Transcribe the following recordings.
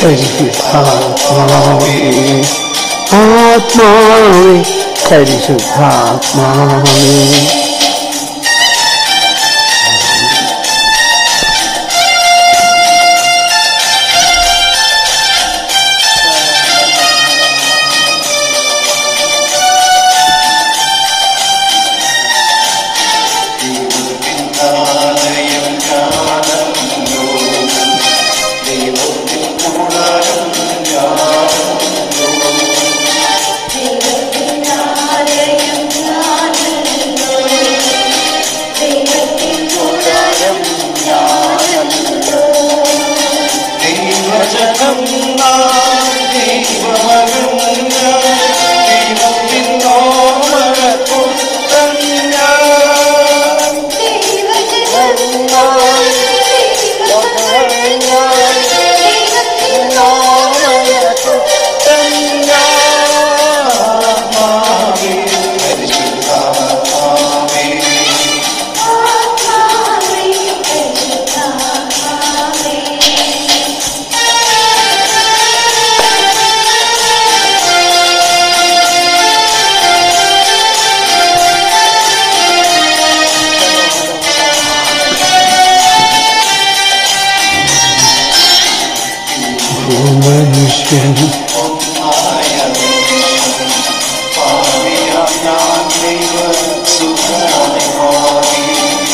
പരിശുദ്ധാത്മാവേ ആത്മാവേ പരിശുദ്ധാത്മാവേ ദൈവജനം നാം ദൈവമകൻ ഞാൻ ദൈവത്തിൻ ഓമനപുത്രൻ ഞാൻ പുത്രൻ ഞാൻ ആത്മാവേ പരിശുദ്ധാത്മാവേ മനുഷ്യൻ പാപിയാം ഞാൻ ദൈവസുഖമായി മാറി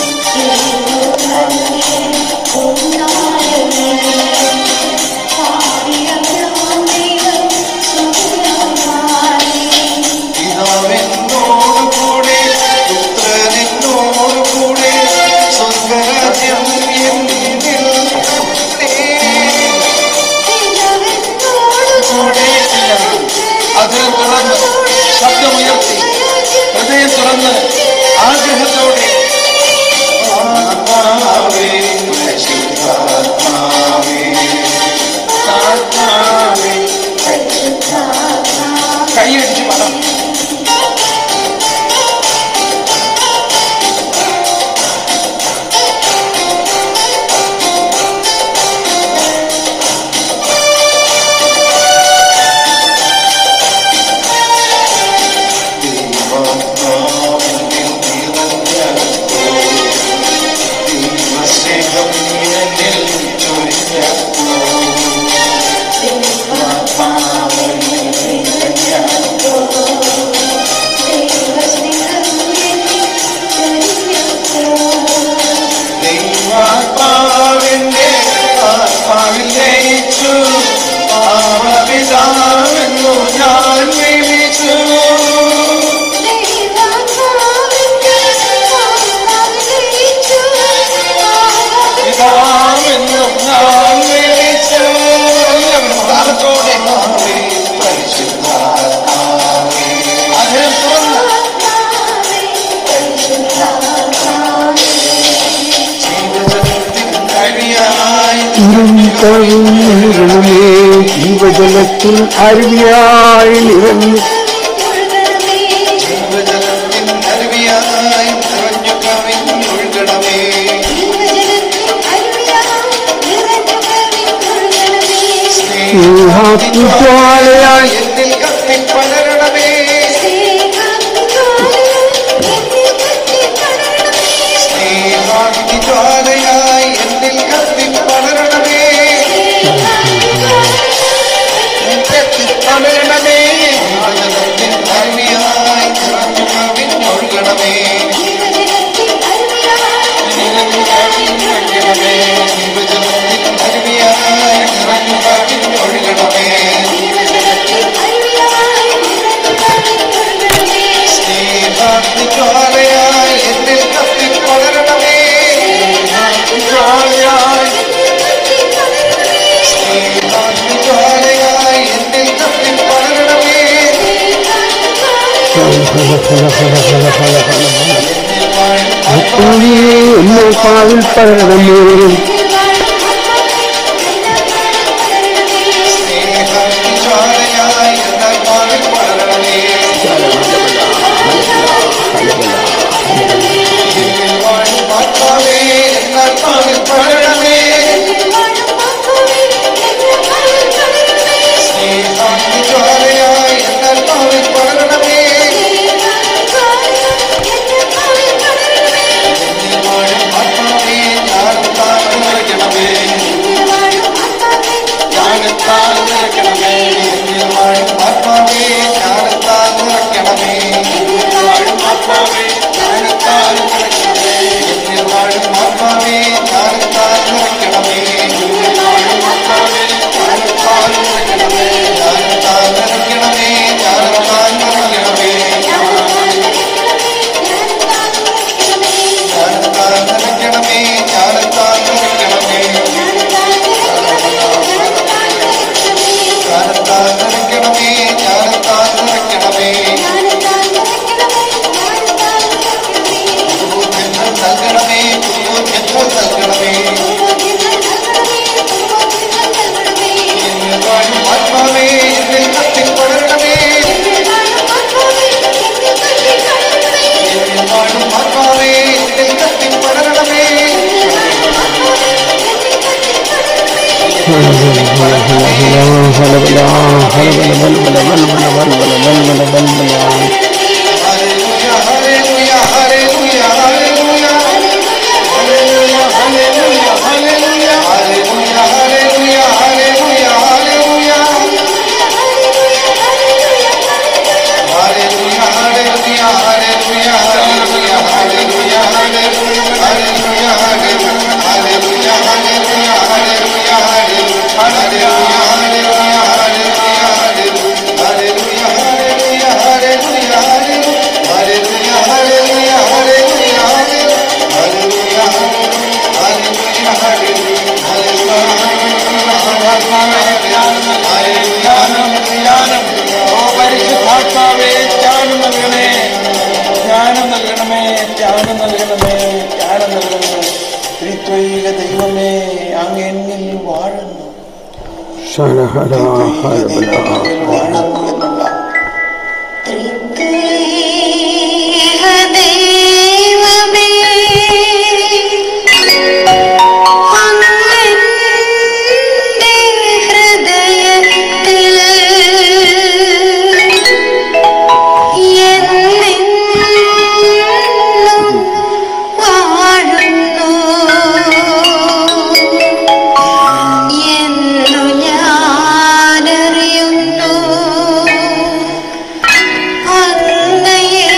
പിതാവെന്നോട് കൂടെ പുത്രനെന്നോട് കൂടെ സ്വർഗരാജ്യം എന്നിൽ കൂടെ അതിൽ തുറന്ന് ശബ്ദമുയർത്തി ഹൃദയം തുറന്ന് ആഗ്രഹത്തോടെ ആത്മാവേ പരിശുദ്ധാത്മാവേ ആത്മാവേ കൈയടിച്ച് പറ ദൈവാത്മാവിന്റെ ആത്മാവിൽ ലയിച്ചു പാവപിതാവെന്നു ഞാൻ വിളിച്ചു പിതാവെന്നും ഞാൻ വിളിച്ചു താളത്തോടെ പരിശുദ്ധാത്മാവേ അധരം തുറന്ന് ജീവിതത്തിൽ കഴിയായി ഇരുമ്പഴമേ ജീവജലത്തിൽ അരുവിയായി നിറഞ്ഞു ജീവജലത്തിൻ അരുവിയായി നിറഞ്ഞു കവിഞ്ഞൊഴുകണമേ സ്നേഹാത്മജ്വാലയായി എന്നിൽ കത്തിപ്പടരണമേ സ്നേഹാഗ്നിജ്വാലയായി എന്നിൽ കത്തിപ്പടരണമേ കത്തിപ്പടരണമേ ജീവജലത്തിൻ അരുവിയായി നിറഞ്ഞു കവിഞ്ഞൊഴുകണമേ കവിഞ്ഞൊഴുകണമേ ജീവജലത്തിൻ അരുവിയായി നിറഞ്ഞു കവിഞ്ഞൊഴുകണമേ സ്നേഹാഗ്നിജ്വാലയായി എന്നിൽ കത്തിപ്പടരണമേ ജ്വാലയായി സ്നേഹാഗ്നിജ്വാലയായി എന്നിൽ കത്തിപ്പടരണമേ ആത്മാവേ എന്നെ കാവിൽ പകരണമേ സ്നേഹാഗ്നിജ്വാലയായി എന്നാൽ മാവിൽ പടരണമേ ആത്മാവേ എന്നാൽ മാവിൽ പടരണമേ Hallelujah, hallelujah, hallelujah, hallelujah. Hallelujah, hallelujah, hallelujah. Hallelujah, hallelujah, hallelujah, hallelujah. Hallelujah, hallelujah, hallelujah, hallelujah, hallelujah, hallelujah. Hallelujah, hallelujah, hallelujah, hallelujah, hallelujah, hallelujah. Hallelujah, hallelujah, hallelujah, hallelujah. Hallelujah, hallelujah, hallelujah, hallelujah. Hallelujah, hallelujah, hallelujah, hallelujah. Hallelujah, hallelujah, hallelujah, ഓ പരിശുദ്ധാത്മാവേ ജ്ഞാനം നൽകണേ ജ്ഞാനം നൽകണമേ ജ്ഞാനം നൽകണമേ ജ്ഞാനം നൽകണമേ ത്രിത്വൈക ദൈവമേ അങ്ങ് എന്നിൽ വാഴുന്നു ത്രിത്വൈക ദൈവം വാഴുന്നു എന്നുള്ള ദൈവമേ അങ്ങന്റെ ഹൃദയത്തിൽ എന്നെന്നും വാഴുന്നു എന്നു ഞാനറിയുന്നു അങ്ങയെ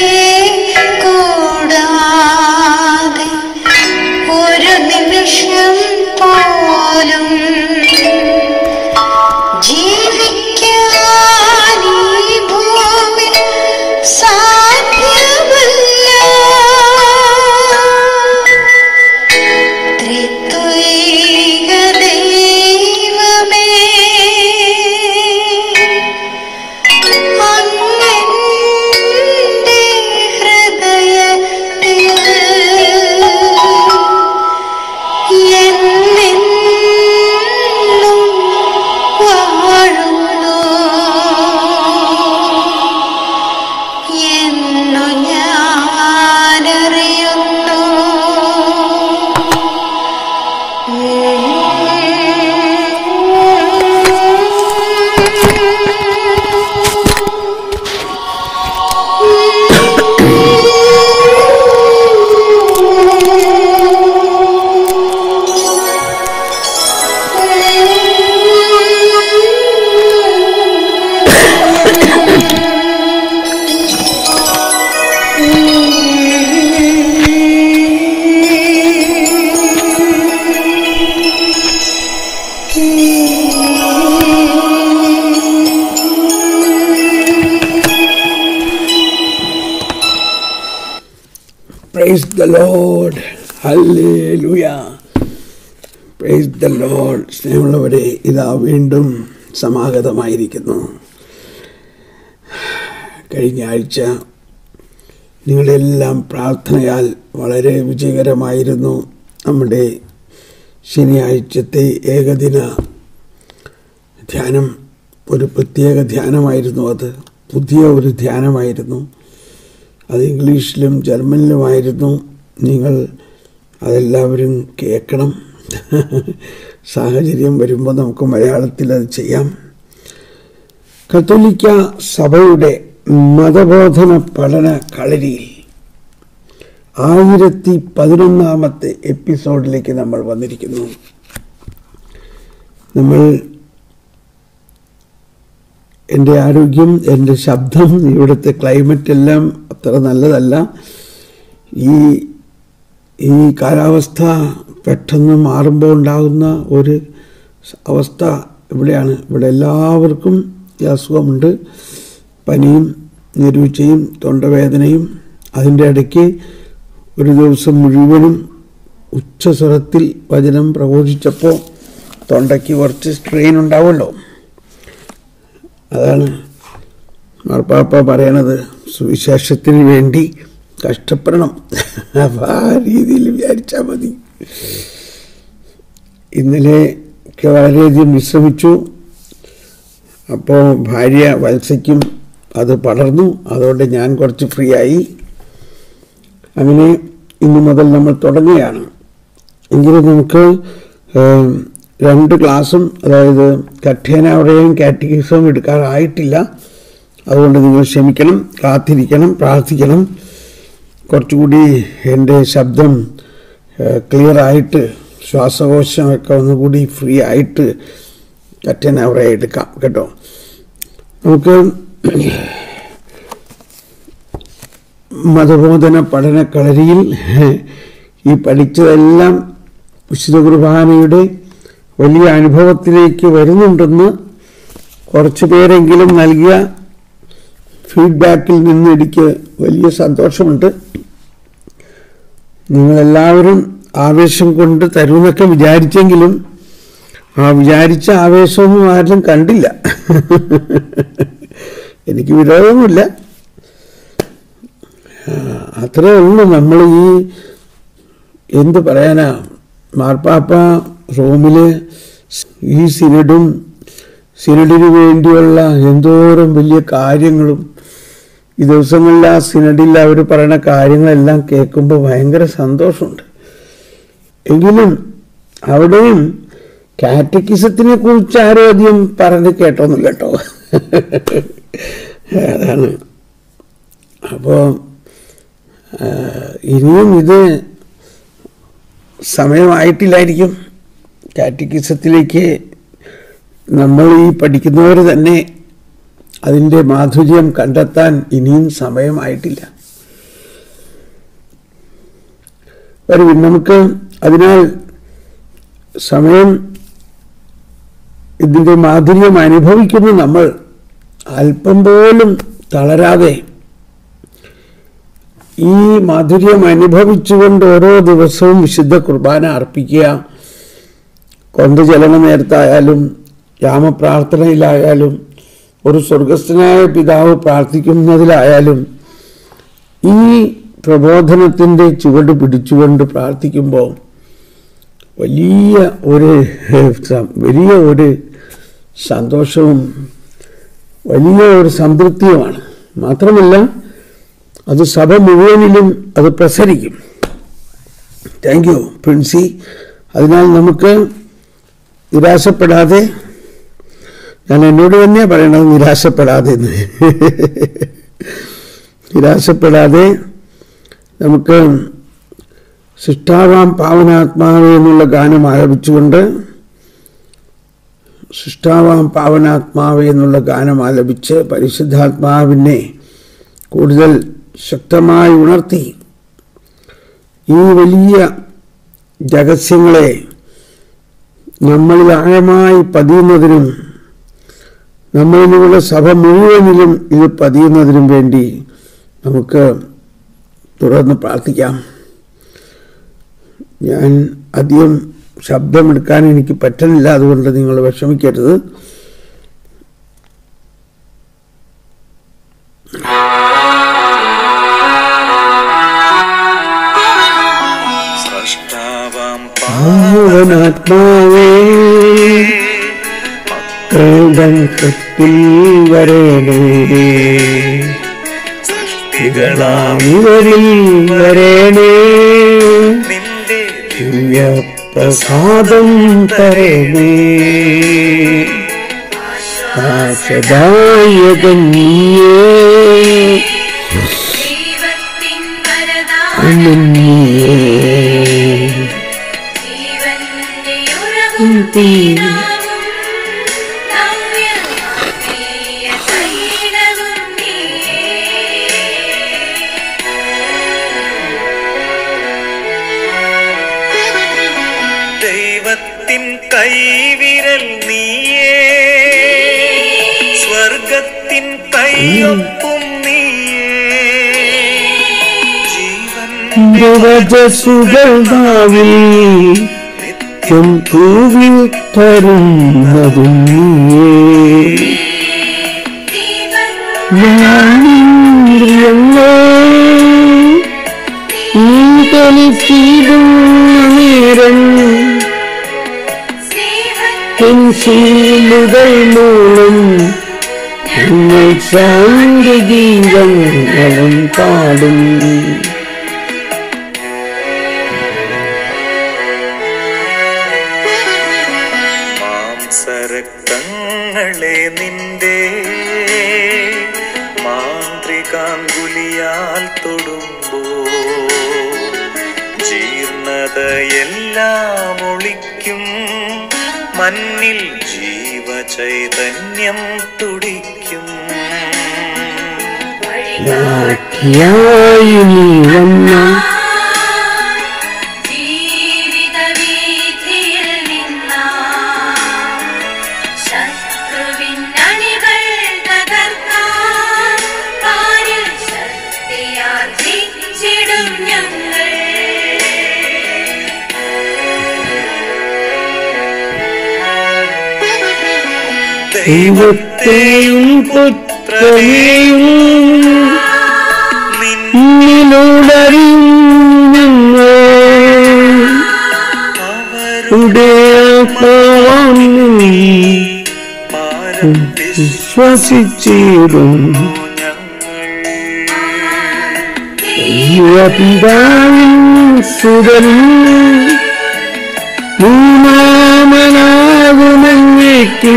കൂടാതെ ഒരു നിമിഷം പോലും ജീവിക്കാൻ ഈ ഭൂമി സാധ്യമല്ല ത്രിത്വൈക ദൈവമേ അങ്ങന്റെ ഹൃദയത്തിൽ എന്നെന്നും വാഴുന്നു എന്നു ഞാനറിയുന്നു praise the lord hallelujah praise the lord സ്നേഹമുള്ളവരെ ഇതാ വീണ്ടും സമാഗതമായിരിക്കുന്നു കഴിഞ്ഞ ആഴ്ച നിങ്ങളെല്ലാം പ്രാർത്ഥനയാൽ വളരെ വിജയകരമായിരുന്നു നമ്മുടെ ശനിയാഴ്ചത്തെ ഏകദിന ധ്യാനം ഒരു പ്രത്യേക ധ്യാനമായിരുന്നു അത് പുതിയ ഒരു ധ്യാനമായിരുന്നു അത് ഇംഗ്ലീഷിലും ജർമ്മനിലുമായിരുന്നു നിങ്ങൾ അതെല്ലാവരും കേൾക്കണം സാഹചര്യം വരുമ്പോൾ നമുക്ക് മലയാളത്തിൽ അത് ചെയ്യാം കത്തോലിക്ക സഭയുടെ മതബോധന പഠന കളരിയിൽ ആയിരത്തി പതിനൊന്നാമത്തെ എപ്പിസോഡിലേക്ക് നമ്മൾ വന്നിരിക്കുന്നു നമ്മൾ എൻ്റെ ആരോഗ്യം എൻ്റെ ശബ്ദം ഇവിടുത്തെ ക്ലൈമറ്റ് എല്ലാം അത്ര നല്ലതല്ല ഈ ഈ കാലാവസ്ഥ പെട്ടെന്ന് മാറുമ്പോൾ ഉണ്ടാകുന്ന ഒരു അവസ്ഥ ഇവിടെയാണ് ഇവിടെ എല്ലാവർക്കും ഈ അസുഖമുണ്ട് പനിയും ഞെരുവച്ചയും തൊണ്ടവേദനയും അതിൻ്റെ ഇടയ്ക്ക് ഒരു ദിവസം മുഴുവനും ഉച്ചസ്വരത്തിൽ വചനം പ്രഘോഷിച്ചപ്പോൾ തൊണ്ടയ്ക്ക് കുറച്ച് സ്ട്രെയിൻ ഉണ്ടാവുമല്ലോ അതാണ് മാർപ്പാപ്പ പറയണത് സുവിശേഷത്തിന് വേണ്ടി കഷ്ടപ്പെടണം അപ്പം ആ രീതിയിൽ വിചാരിച്ചാൽ മതി ഇന്നലെ ഒക്കെ വളരെയധികം വിശ്രമിച്ചു അപ്പോൾ ഭാര്യ വത്സയ്ക്കും അത് പടർന്നു അതുകൊണ്ട് ഞാൻ കുറച്ച് ഫ്രീ ആയി അങ്ങനെ ഇന്നു മുതൽ നമ്മൾ തുടങ്ങുകയാണ് എങ്കിലും നമുക്ക് ഏം, രണ്ട് ക്ലാസ്സും അതായത് കഠേനവരെയും കാറ്റഗിസവും എടുക്കാറായിട്ടില്ല അതുകൊണ്ട് നിങ്ങൾ ക്ഷമിക്കണം കാത്തിരിക്കണം പ്രാർത്ഥിക്കണം കുറച്ചുകൂടി എൻ്റെ ശബ്ദം ക്ലിയർ ആയിട്ട് ശ്വാസകോശമൊക്കെ ഒന്നുകൂടി ഫ്രീ ആയിട്ട് കഠേനവരെ എടുക്കാം കേട്ടോ നമുക്ക് മതബോധന പഠന കളരിയിൽ ഈ പഠിച്ചതെല്ലാം വിശുദ്ധ കുർബാനയുടെ വലിയ അനുഭവത്തിലേക്ക് വരുന്നുണ്ടെന്ന് കുറച്ച് പേരെങ്കിലും നൽകിയ ഫീഡ്ബാക്കിൽ നിന്ന് എനിക്ക് വലിയ സന്തോഷമുണ്ട് നിങ്ങളെല്ലാവരും ആവേശം കൊണ്ട് തരുമെന്നൊക്കെ വിചാരിച്ചെങ്കിലും ആ വിചാരിച്ച ആവേശമൊന്നും ആരും കണ്ടില്ല എനിക്ക് വിരോധമൊന്നുമില്ല ആ, അത്രേ ഉള്ളൂ നമ്മൾ ഈ എന്ത് പറയാനാ മാർപ്പാപ്പ റോമില് ഈ സിനഡും സിനഡിന് വേണ്ടിയുള്ള എന്തോരം വലിയ കാര്യങ്ങളും ഈ ദിവസങ്ങളിൽ ആ സിനഡിൽ അവർ പറയുന്ന കാര്യങ്ങളെല്ലാം കേൾക്കുമ്പോൾ ഭയങ്കര സന്തോഷമുണ്ട് എങ്കിലും അവിടെയും കാറ്റക്കിസത്തിനെ കുറിച്ച് ആരും അധികം പറഞ്ഞ് കേട്ടൊന്നുമില്ല കേട്ടോ അതാണ് അപ്പോൾ ഇനിയും ഇത് സമയമായിട്ടില്ലായിരിക്കും കാറ്റക്കിസത്തിലേക്ക് നമ്മൾ ഈ പഠിക്കുന്നവർ തന്നെ അതിൻ്റെ മാധുര്യം കണ്ടെത്താൻ ഇനിയും സമയമായിട്ടില്ല വരും നമുക്ക് അതിനാൽ സമയം ഇതിൻ്റെ മാധുര്യം അനുഭവിക്കുന്ന നമ്മൾ അല്പം പോലും തളരാതെ ഈ മാധുര്യം അനുഭവിച്ചുകൊണ്ട് ഓരോ ദിവസവും വിശുദ്ധ കുർബാന അർപ്പിക്കുക കൊന്തചലന നേരത്തായാലും യാമപ്രാർത്ഥനയിലായാലും ഒരു സ്വർഗസ്ഥനായ പിതാവ് പ്രാർത്ഥിക്കുന്നതിലായാലും ഈ പ്രബോധനത്തിൻ്റെ ചുവട് പിടിച്ചുകൊണ്ട് പ്രാർത്ഥിക്കുമ്പോൾ വലിയ ഒരു സ- വലിയ ഒരു സന്തോഷവും വലിയ ഒരു സംതൃപ്തിയുമാണ് മാത്രമല്ല അത് സഭ മുഴുവനിലും അത് പ്രസരിക്കും താങ്ക് യു പ്രിൻസി അതിനാൽ നമുക്ക് നിരാശപ്പെടാതെ ഞാൻ എന്നോട് തന്നെയാണ് പറയണത് നിരാശപ്പെടാതെ എന്ന് നിരാശപ്പെടാതെ നമുക്ക് സൃഷ്ടാവാം പാവനാത്മാവേ എന്നുള്ള ഗാനം ആലപിച്ചുകൊണ്ട് സൃഷ്ടാവാം പാവനാത്മാവേ എന്നുള്ള ഗാനം ആലപിച്ച് പരിശുദ്ധാത്മാവിനെ കൂടുതൽ ശക്തമായി ഉണർത്തി ഈ വലിയ രഹസ്യങ്ങളെ നമ്മളിൽ ആഴമായി പതിയുന്നതിനും നമ്മളിലുള്ള സഭ മുഴുവനിലും ഇത് പതിയുന്നതിനും വേണ്ടി നമുക്ക് തുടർന്ന് പ്രാർത്ഥിക്കാം ഞാൻ അധികം ശബ്ദമെടുക്കാൻ എനിക്ക് പറ്റുന്നില്ല അതുകൊണ്ട് നിങ്ങൾ വിഷമിക്കരുത് സൃഷ്ടാവാം പാവനാത്മാവേ ഏതംശത്തിൽ വരേണേ സൃഷ്ടികളാം ഇവരിൽ വരേണേ നിന്റെ ദിവ്യപ്രസാദം തരണേ ആശദായകൻ നീയേ ദൈവത്തിൻ വരദാനം അനന്യേ ജീവന്റെ ഉറവും തീരാവും നവ്യമായ തൈലവും ദൈവത്തിൻ കൈവിരൽ നീയേ സ്വർഗത്തിൻ കൈയൊപ്പും നീയേ ജീവൻ ദേവജസുഗൾദാവിൽ പൂവിൽ തരുന്നതും നീയേ ഞാനിന്ദ്രിയങ്ങൾ നീ തെളിച്ചിടും നേരം ശീലുകൾ മൂലം ഞങ്ങൾ ശാന്തി ഗീതങ്ങളും പാടും നിന്റെ മാന്ത്രികാങ്കുലിയാൽ തൊടുമ്പോ ജീർണതയെല്ലാം ഒളിക്കും മണ്ണിൽ ജീവചൈതന്യം തുടിക്കും യായി നീ വന്ന ജീവിതവീഥിയിൽ നിന്നാം ശത്രുവിൻ അണികൾ തകർക്കാൻ പാരിൽ ശക്തിയാർജിച്ചിടും ഞങ്ങൾ ദൈവത്തെയും പുത്രനെയും നിൻ നിന്നിലൂടറിയും ഞങ്ങൾ അവരുടെ ആത്മാവാം നീ പാരം വിശ്വസിച്ചിടും ഞങ്ങൾ ദൈവപിതാവിൻ സുതനും മൂന്നാമനാകുമെന്നേക്കും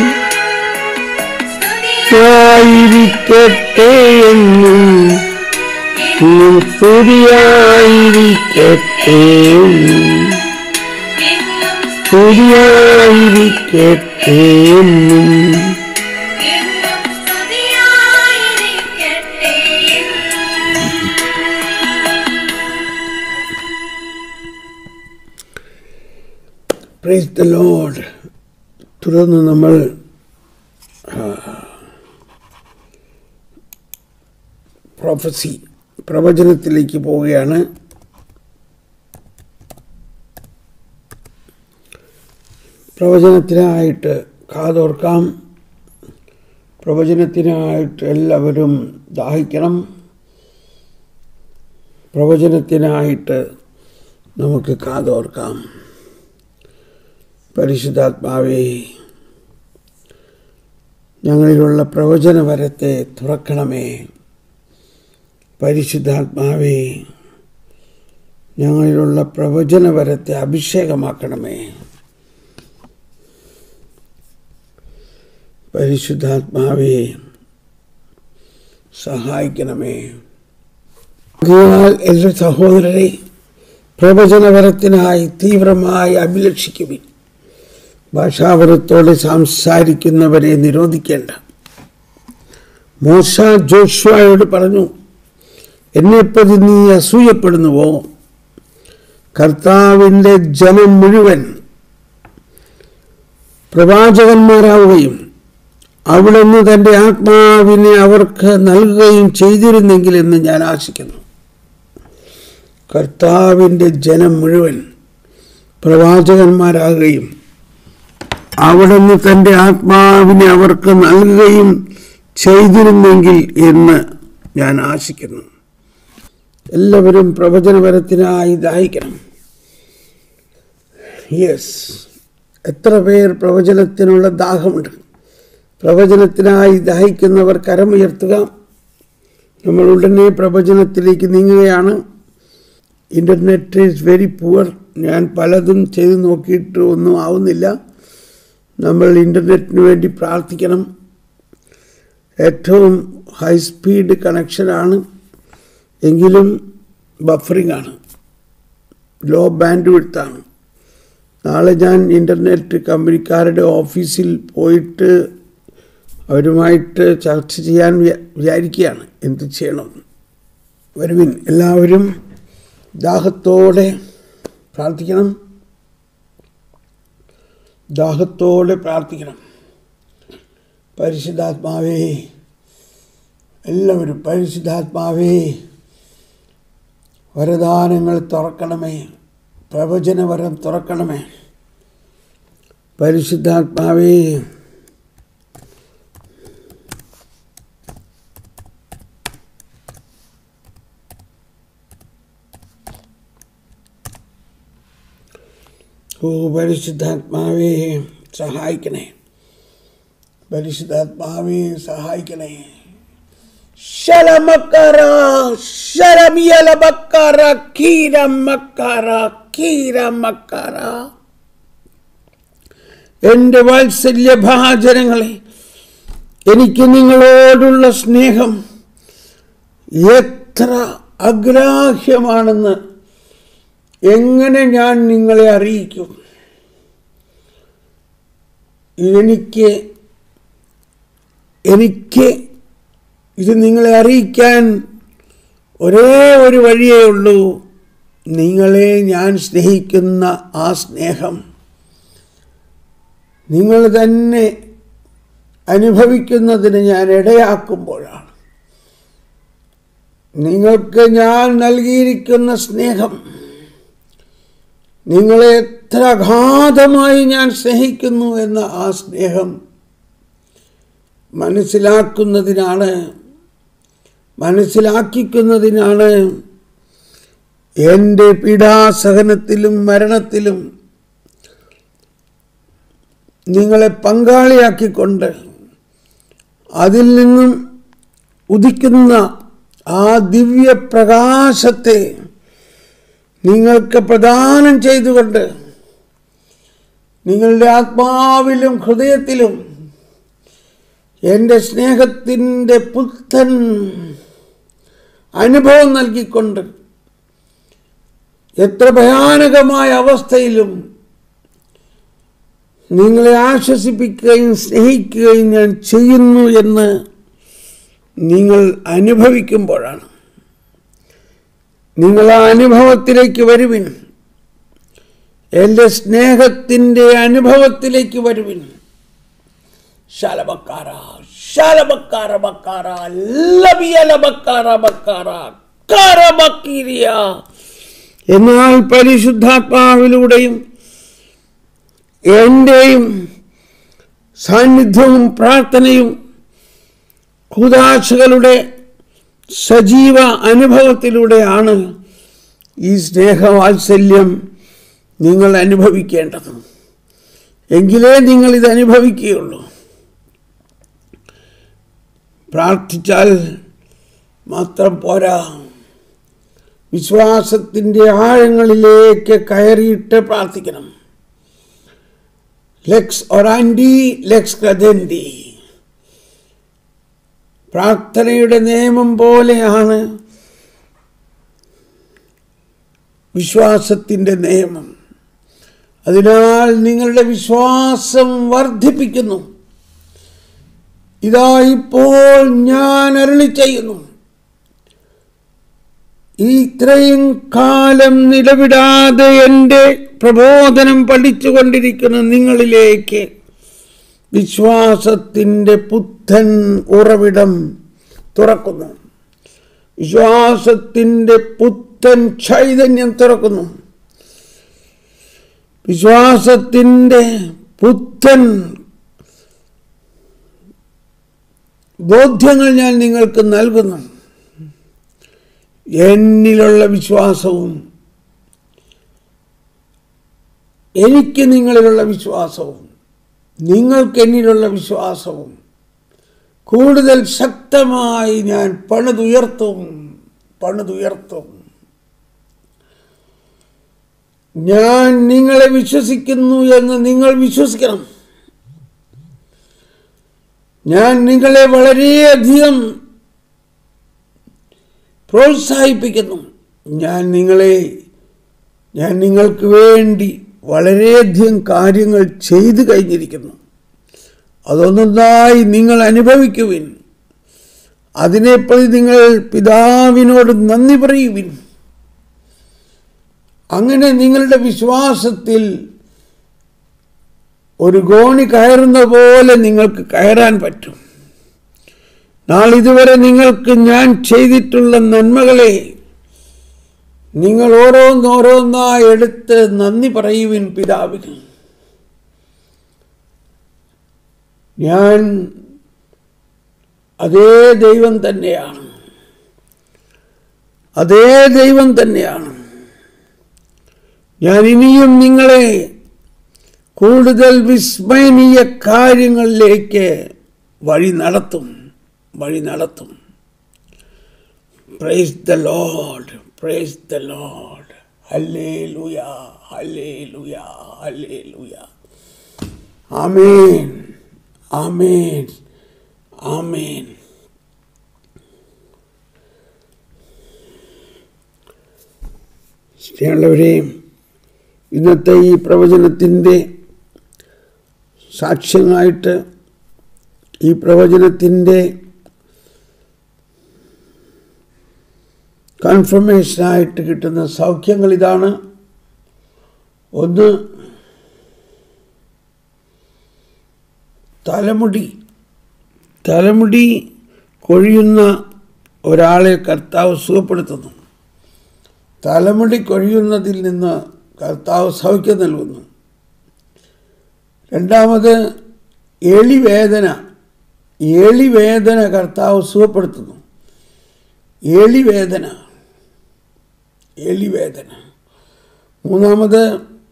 ആയിരിക്കട്ടെ എന്നും എന്നും സ്തുതിയായിരിക്കട്ടെ എന്നും എന്നും സ്തുതിയായിരിക്കട്ടെ എന്നും എന്നും സ്തുതിയായിരിക്കട്ടെ പ്രൈസ് ദ ലോഡ് തുടർന്ന് നമ്മൾ പ്രൊഫസി പ്രവചനത്തിലേക്ക് പോവുകയാണ് പ്രവചനത്തിനായിട്ട് കാതോർക്കാം പ്രവചനത്തിനായിട്ട് എല്ലാവരും ദാഹിക്കണം പ്രവചനത്തിനായിട്ട് നമുക്ക് കാതോർക്കാം പരിശുദ്ധാത്മാവേ ഞങ്ങളിലുള്ള പ്രവചനവരത്തെ തുറക്കണമേ പരിശുദ്ധാത്മാവേ ഞങ്ങളിലുള്ള പ്രവചനവരത്തെ അഭിഷേകമാക്കണമേ പരിശുദ്ധാത്മാവേ സഹായിക്കണമേ ആകയാൽ എൻ്റെ സഹോദരരെ പ്രവചനവരത്തിനായി തീവ്രമായി അഭിലഷിക്കുവിൻ ഭാഷാവരത്തോടെ സംസാരിക്കുന്നവരെ നിരോധിക്കേണ്ട മോശ ജോഷുവയോട് പറഞ്ഞു എന്നെപ്പറ്റി നീ അസൂയപ്പെടുന്നുവോ കർത്താവിൻ്റെ ജനം മുഴുവൻ പ്രവാചകന്മാരാവുകയും അവിടുന്ന് തൻ്റെ ആത്മാവിനെ അവർക്ക് നൽകുകയും ചെയ്തിരുന്നെങ്കിൽ എന്ന് ഞാൻ ആശിക്കുന്നു കർത്താവിൻ്റെ ജനം മുഴുവൻ പ്രവാചകന്മാരാകുകയും അവിടുന്ന് തൻ്റെ ആത്മാവിനെ അവർക്ക് നൽകുകയും ചെയ്തിരുന്നെങ്കിൽ എന്ന് ഞാൻ ആശിക്കുന്നു എല്ലാവരും പ്രവചനപരത്തിനായി ദാഹിക്കണം യെസ് എത്ര പേർ പ്രവചനത്തിനുള്ള ദാഹമുണ്ട് പ്രവചനത്തിനായി ദാഹിക്കുന്നവർ കരമുയർത്തുക നമ്മൾ ഉടനെ പ്രവചനത്തിലേക്ക് നീങ്ങുകയാണ് ഇൻ്റർനെറ്റ് ഈസ് വെരി പുവർ ഞാൻ പലതും ചെയ്ത് നോക്കിയിട്ട് ഒന്നും ആവുന്നില്ല നമ്മൾ ഇൻ്റർനെറ്റിന് വേണ്ടി പ്രാർത്ഥിക്കണം ഏറ്റവും ഹൈ സ്പീഡ് കണക്ഷനാണ് എങ്കിലും ബഫറിംഗ് ആണ് ലോ ബാൻഡ് വിടുത്താണ് നാളെ ഞാൻ ഇൻ്റർനെറ്റ് കമ്പനിക്കാരുടെ ഓഫീസിൽ പോയിട്ട് അവരുമായിട്ട് ചർച്ച ചെയ്യാൻ വിചാ- വിചാരിക്കുകയാണ് എന്ത് ചെയ്യണം വരുവിൻ എല്ലാവരും ദാഹത്തോടെ പ്രാർത്ഥിക്കണം ദാഹത്തോടെ പ്രാർത്ഥിക്കണം പരിശുദ്ധാത്മാവേ എല്ലാവരും പരിശുദ്ധാത്മാവേ വരദാനങ്ങൾ തുറക്കണമേ പ്രവചനവരം തുറക്കണമേ പരിശുദ്ധാത്മാവേ ഓ പരിശുദ്ധാത്മാവേ സഹായിക്കണേ പരിശുദ്ധാത്മാവേ സഹായിക്കണേ ശലമക്കറ ശരമിയലമക്കറ കീരമക്കറ കീരമക്കറ എൻ്റെ വാത്സല്യ ഭാജനങ്ങളെ എനിക്ക് നിങ്ങളോടുള്ള സ്നേഹം എത്ര അഗ്രാഹ്യമാണെന്ന് എങ്ങനെ ഞാൻ നിങ്ങളെ അറിയിക്കും എനിക്ക് എനിക്ക് ഇത് നിങ്ങളെ അറിയിക്കാൻ ഒരേ ഒരു വഴിയേ ഉള്ളൂ നിങ്ങളെ ഞാൻ സ്നേഹിക്കുന്ന ആ സ്നേഹം നിങ്ങൾ തന്നെ അനുഭവിക്കുന്നതിന് ഞാൻ ഇടയാക്കുമ്പോഴാണ് നിങ്ങൾക്ക് ഞാൻ നൽകിയിരിക്കുന്ന സ്നേഹം നിങ്ങളെ എത്ര അഗാധമായി ഞാൻ സ്നേഹിക്കുന്നു എന്ന ആ സ്നേഹം മനസ്സിലാക്കുന്നതിനാണ് മനസ്സിലാക്കിക്കുന്നതിനാണ് എൻ്റെ പീഡാസഹനത്തിലും മരണത്തിലും നിങ്ങളെ പങ്കാളിയാക്കിക്കൊണ്ട് അതിൽ നിന്നും ഉദിക്കുന്ന ആ ദിവ്യപ്രകാശത്തെ നിങ്ങൾക്ക് പ്രദാനം ചെയ്തുകൊണ്ട് നിങ്ങളുടെ ആത്മാവിലും ഹൃദയത്തിലും എൻ്റെ സ്നേഹത്തിൻ്റെ പുത്തൻ അനുഭവം നൽകിക്കൊണ്ട് എത്ര ഭയാനകമായ അവസ്ഥയിലും നിങ്ങളെ ആശ്വസിപ്പിക്കുകയും സ്നേഹിക്കുകയും ഞാൻ ചെയ്യുന്നു എന്ന് നിങ്ങൾ അനുഭവിക്കുമ്പോഴാണ് നിങ്ങൾ ആ അനുഭവത്തിലേക്ക് വരുവിൻ എൻ്റെ സ്നേഹത്തിൻ്റെ അനുഭവത്തിലേക്ക് വരുവിൻ ശലബക്കാര ശലബക്കാര ബക്കാര ലബിയല ബക്കാര ബക്കാര കാരബക്കീരിയ എന്നാൽ പരിശുദ്ധാത്മാവിലൂടെയും എൻ്റെയും സാന്നിധ്യവും പ്രാർത്ഥനയും കുതാശകളുടെ സജീവ അനുഭവത്തിലൂടെയാണ് ഈ സ്നേഹവാത്സല്യം നിങ്ങൾ അനുഭവിക്കേണ്ടത് എങ്കിലേ നിങ്ങൾ ഇത് അനുഭവിക്കുകയുള്ളൂ പ്രാർത്ഥിച്ചാൽ മാത്രം പോരാ വിശ്വാസത്തിൻ്റെ ആഴങ്ങളിലേക്ക് കയറിയിട്ട് പ്രാർത്ഥിക്കണം ലെക്സ് ഒറാൻഡി ലെക്സ് ക്രദന്തി പ്രാർത്ഥനയുടെ നിയമം പോലെയാണ് വിശ്വാസത്തിൻ്റെ നിയമം അതിനാൽ നിങ്ങളുടെ വിശ്വാസം വർദ്ധിപ്പിക്കുന്നു ഇതാ ഇപ്പോൾ ഞാൻ അരുളി ചെയ്യുന്നു ഈ ഇത്രയും കാലം നിലവിടാതെ എൻ്റെ പ്രബോധനം പഠിച്ചുകൊണ്ടിരിക്കുന്ന നിങ്ങളിലേക്ക് വിശ്വാസത്തിൻ്റെ പുത്തൻ ഉറവിടം തുറക്കുന്നു വിശ്വാസത്തിൻ്റെ പുത്തൻ ചൈതന്യം തുറക്കുന്നു വിശ്വാസത്തിൻ്റെ പുത്തൻ ബോധ്യങ്ങൾ ഞാൻ നിങ്ങൾക്ക് നൽകുന്നു എന്നിലുള്ള വിശ്വാസവും എനിക്ക് നിങ്ങളിലുള്ള വിശ്വാസവും നിങ്ങൾക്ക് എന്നിലുള്ള വിശ്വാസവും കൂടുതൽ ശക്തമായി ഞാൻ പണിതുയർത്തും പണിതുയർത്തും ഞാൻ നിങ്ങളെ വിശ്വസിക്കുന്നു എന്ന് നിങ്ങൾ വിശ്വസിക്കണം ഞാൻ നിങ്ങളെ വളരെയധികം പ്രോത്സാഹിപ്പിക്കുന്നു ഞാൻ നിങ്ങളെ ഞാൻ നിങ്ങൾക്ക് വേണ്ടി വളരെയധികം കാര്യങ്ങൾ ചെയ്തു കഴിഞ്ഞിരിക്കുന്നു അതൊന്നൊന്നായി നിങ്ങൾ അനുഭവിക്കുവിൻ അതിനെപ്പറ്റി നിങ്ങൾ പിതാവിനോട് നന്ദി പറയുവിൻ അങ്ങനെ നിങ്ങളുടെ വിശ്വാസത്തിൽ ഒരു ഗോണി കയറുന്ന പോലെ നിങ്ങൾക്ക് കയറാൻ പറ്റും നാളിതുവരെ നിങ്ങൾക്ക് ഞാൻ ചെയ്തിട്ടുള്ള നന്മകളെ നിങ്ങൾ ഓരോന്നോരോന്നായി എടുത്ത് നന്ദി പറയുവിൻ പിതാവിന് ഞാൻ അതേ ദൈവം തന്നെയാണ് അതേ ദൈവം തന്നെയാണ് ഞാൻ ഇനിയും നിങ്ങളെ കൂടുതൽ വിസ്മയനീയ കാര്യങ്ങളിലേക്ക് വഴി നടത്തും വഴി നടത്തും praise the lord praise the lord hallelujah ഹല്ലേ ലുയ ഹല്ലേ ലുയ ആമേൻ ആമേൻ ആമേൻ സ്നേഹമുള്ളവരെ ഇന്നത്തെ ഈ പ്രവചനത്തിൻ്റെ സാക്ഷ്യമായിട്ട് ഈ പ്രവചനത്തിൻ്റെ കൺഫർമേഷനായിട്ട് കിട്ടുന്ന സൗഖ്യങ്ങൾ ഇതാണ് ഒന്ന് തലമുടി തലമുടി കൊഴിയുന്ന ഒരാളെ കർത്താവ് സുഖപ്പെടുത്തുന്നു തലമുടി കൊഴിയുന്നതിൽ നിന്ന് കർത്താവ് സൗഖ്യം നൽകുന്നു രണ്ടാമത് എളിവേദന എളിവേദന കർത്താവ് സുഖപ്പെടുത്തുന്നു എളിവേദന എളിവേദന മൂന്നാമത്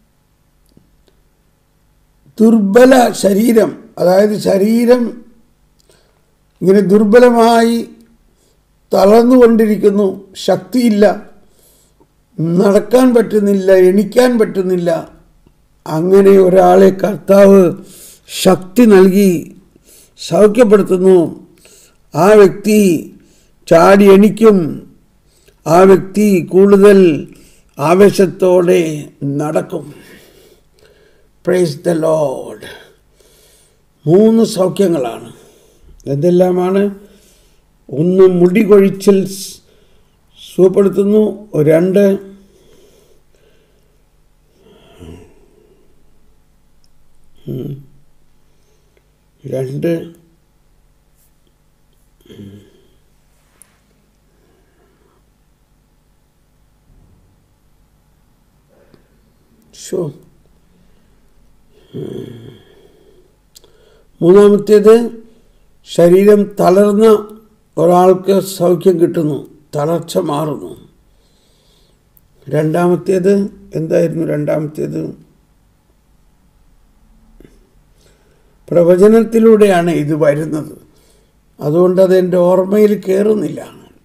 ദുർബല ശരീരം അതായത് ശരീരം ഇങ്ങനെ ദുർബലമായി തളർന്നുകൊണ്ടിരിക്കുന്നു ശക്തിയില്ല നടക്കാൻ പറ്റുന്നില്ല എണിക്കാൻ പറ്റുന്നില്ല അങ്ങനെ ഒരാളെ കർത്താവ് ശക്തി നൽകി സൗഖ്യപ്പെടുത്തുന്നു ആ വ്യക്തി ചാടി എണിക്കും ആ വ്യക്തി കൂടുതൽ ആവേശത്തോടെ നടക്കും പ്രൈസ് ദ ലോഡ് മൂന്ന് സൗഖ്യങ്ങളാണ് എന്തെല്ലാമാണ് ഒന്ന് മുടി കൊഴിച്ചിൽ സുഖപ്പെടുത്തുന്നു രണ്ട് ഉം. രണ്ട് ഷോ മൂന്നാമത്തേത് ശരീരം തളർന്ന ഒരാൾക്ക് സൗഖ്യം കിട്ടുന്നു തളർച്ച മാറുന്നു രണ്ടാമത്തേത് എന്തായിരുന്നു രണ്ടാമത്തേത് പ്രവചനത്തിലൂടെയാണ് ഇത് വരുന്നത് അതുകൊണ്ട് അത് എൻ്റെ ഓർമ്മയിൽ കയറുന്നില്ല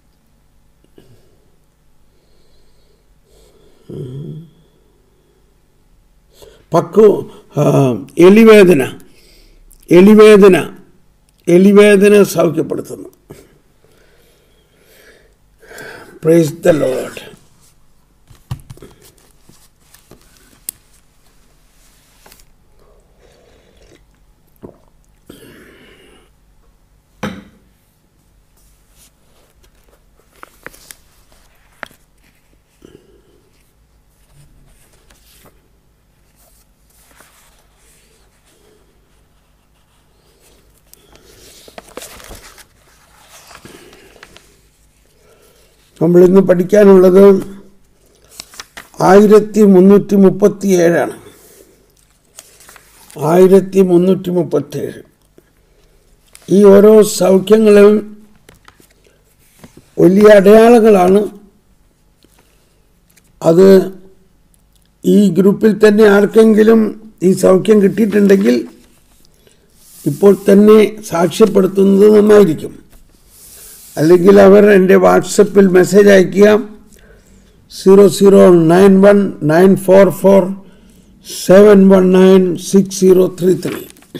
പക്കു ആ, എലിവേദന എലിവേദന എലിവേദന സൗഖ്യപ്പെടുത്തുന്നു പ്രൈസ് ദ ലോഡ് നമ്മളിന്ന് പഠിക്കാനുള്ളത് ആയിരത്തി മുന്നൂറ്റി മുപ്പത്തി ഏഴാണ് ആയിരത്തി മുന്നൂറ്റി മുപ്പത്തേഴ് ഈ ഓരോ സൗഖ്യങ്ങളും വലിയ അടയാളങ്ങളാണ് അത് ഈ ഗ്രൂപ്പിൽ തന്നെ ആർക്കെങ്കിലും ഈ സൗഖ്യം കിട്ടിയിട്ടുണ്ടെങ്കിൽ ഇപ്പോൾ തന്നെ സാക്ഷ്യപ്പെടുത്തുന്നത് നന്നായിരിക്കും അല്ലെങ്കിൽ അവർ എൻ്റെ വാട്സപ്പിൽ മെസ്സേജ് അയക്കുക zero zero nine one nine four four seven one nine six zero three three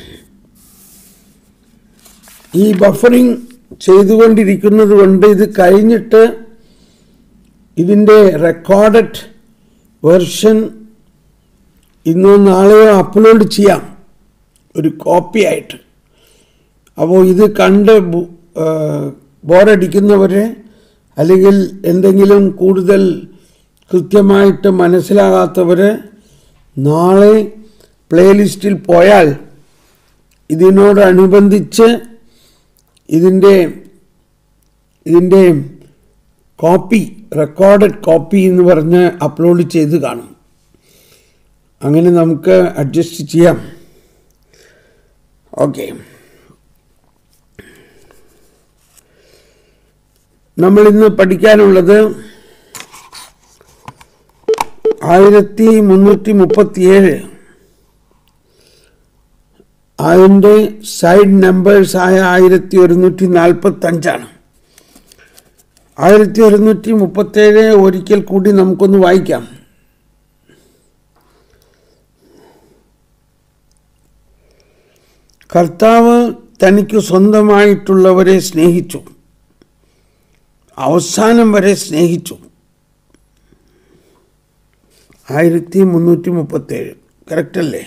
ഈ ബഫറിംഗ് ചെയ്തുകൊണ്ടിരിക്കുന്നത് കൊണ്ട് ഇത് കഴിഞ്ഞിട്ട് ഇതിൻ്റെ റെക്കോർഡഡ് വെർഷൻ ഇന്നോ നാളെയോ അപ്ലോഡ് ചെയ്യാം ഒരു കോപ്പി ആയിട്ട് അപ്പോൾ ഇത് കണ്ട് ബു- ആ, ബോറടിക്കുന്നവരെ അല്ലെങ്കിൽ എന്തെങ്കിലും കൂടുതൽ കൃത്യമായിട്ട് മനസ്സിലാകാത്തവര് നാളെ പ്ലേലിസ്റ്റിൽ പോയാൽ ഇതിനോടനുബന്ധിച്ച് ഇതിൻ്റെ ഇതിൻ്റെ കോപ്പി റെക്കോർഡഡ് കോപ്പി എന്ന് പറഞ്ഞ് അപ്ലോഡ് ചെയ്ത് കാണും അങ്ങനെ നമുക്ക് അഡ്ജസ്റ്റ് ചെയ്യാം ഓക്കെ നമ്മൾ ഇന്ന് പഠിക്കാനുള്ളത് ആയിരത്തി മുന്നൂറ്റി മുപ്പത്തിയേഴ് അതിൻ്റെ സൈഡ് നമ്പേഴ്സ് ആയ ആയിരത്തി ഒരുന്നൂറ്റി നാൽപ്പത്തി അഞ്ചാണ് ആയിരത്തി ഒരുന്നൂറ്റി മുപ്പത്തേഴ് ഒരിക്കൽ കൂടി നമുക്കൊന്ന് വായിക്കാം കർത്താവ് തനിക്ക് സ്വന്തമായിട്ടുള്ളവരെ സ്നേഹിച്ചു അവസാനം വരെ സ്നേഹിച്ചു ആയിരത്തി മുന്നൂറ്റി മുപ്പത്തേഴ് കറക്റ്റല്ലേ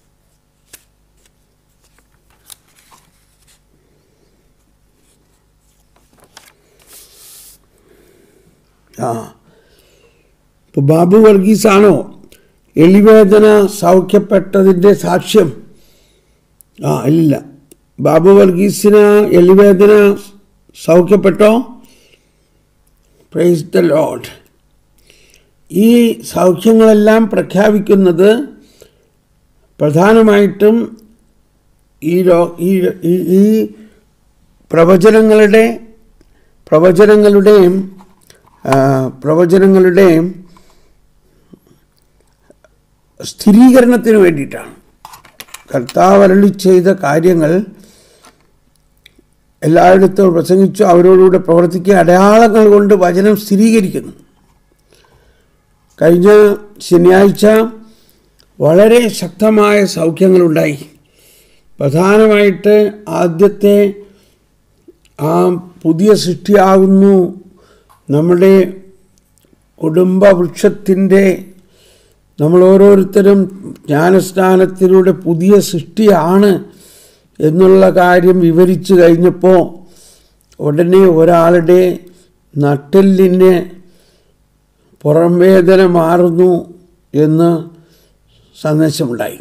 ആ ഇപ്പൊ ബാബു വർഗീസാണോ എലിവേദന സൗഖ്യപ്പെട്ടതിൻ്റെ സാക്ഷ്യം ആ ഇല്ല ബാബു വർഗീസിന് എലിവേദന സൗഖ്യപ്പെട്ടോ പ്രൈസ് ദ ലോഡ് ഈ സൗഖ്യങ്ങളെല്ലാം പ്രഖ്യാപിക്കുന്നത് പ്രധാനമായിട്ടും ഈ രോ ഈ ഈ- ഈ പ്രവചനങ്ങളുടെ പ്രവചനങ്ങളുടെയും ആ, പ്രവചനങ്ങളുടെയും സ്ഥിരീകരണത്തിന് വേണ്ടിയിട്ടാണ് കർത്താവ് അരളി ചെയ്ത കാര്യങ്ങൾ എല്ലായിടത്തും പ്രസംഗിച്ചു അവരോടുകൂടെ പ്രവർത്തിക്കുക അടയാളങ്ങൾ കൊണ്ട് വചനം സ്ഥിരീകരിക്കുന്നു കഴിഞ്ഞ ശനിയാഴ്ച വളരെ ശക്തമായ സൗഖ്യങ്ങളുണ്ടായി പ്രധാനമായിട്ട് ആദ്യത്തെ ആ പുതിയ സൃഷ്ടിയാകുന്നു നമ്മുടെ കുടുംബവൃക്ഷത്തിൻ്റെ നമ്മൾ ഓരോരുത്തരും ജ്ഞാനസ്നാനത്തിലൂടെ പുതിയ സൃഷ്ടിയാണ് എന്നുള്ള കാര്യം വിവരിച്ചു കഴിഞ്ഞപ്പോൾ ഉടനെ ഒരാളുടെ നട്ടെല്ലിന് പുറംവേദന മാറുന്നു എന്ന് സന്ദേശമുണ്ടായി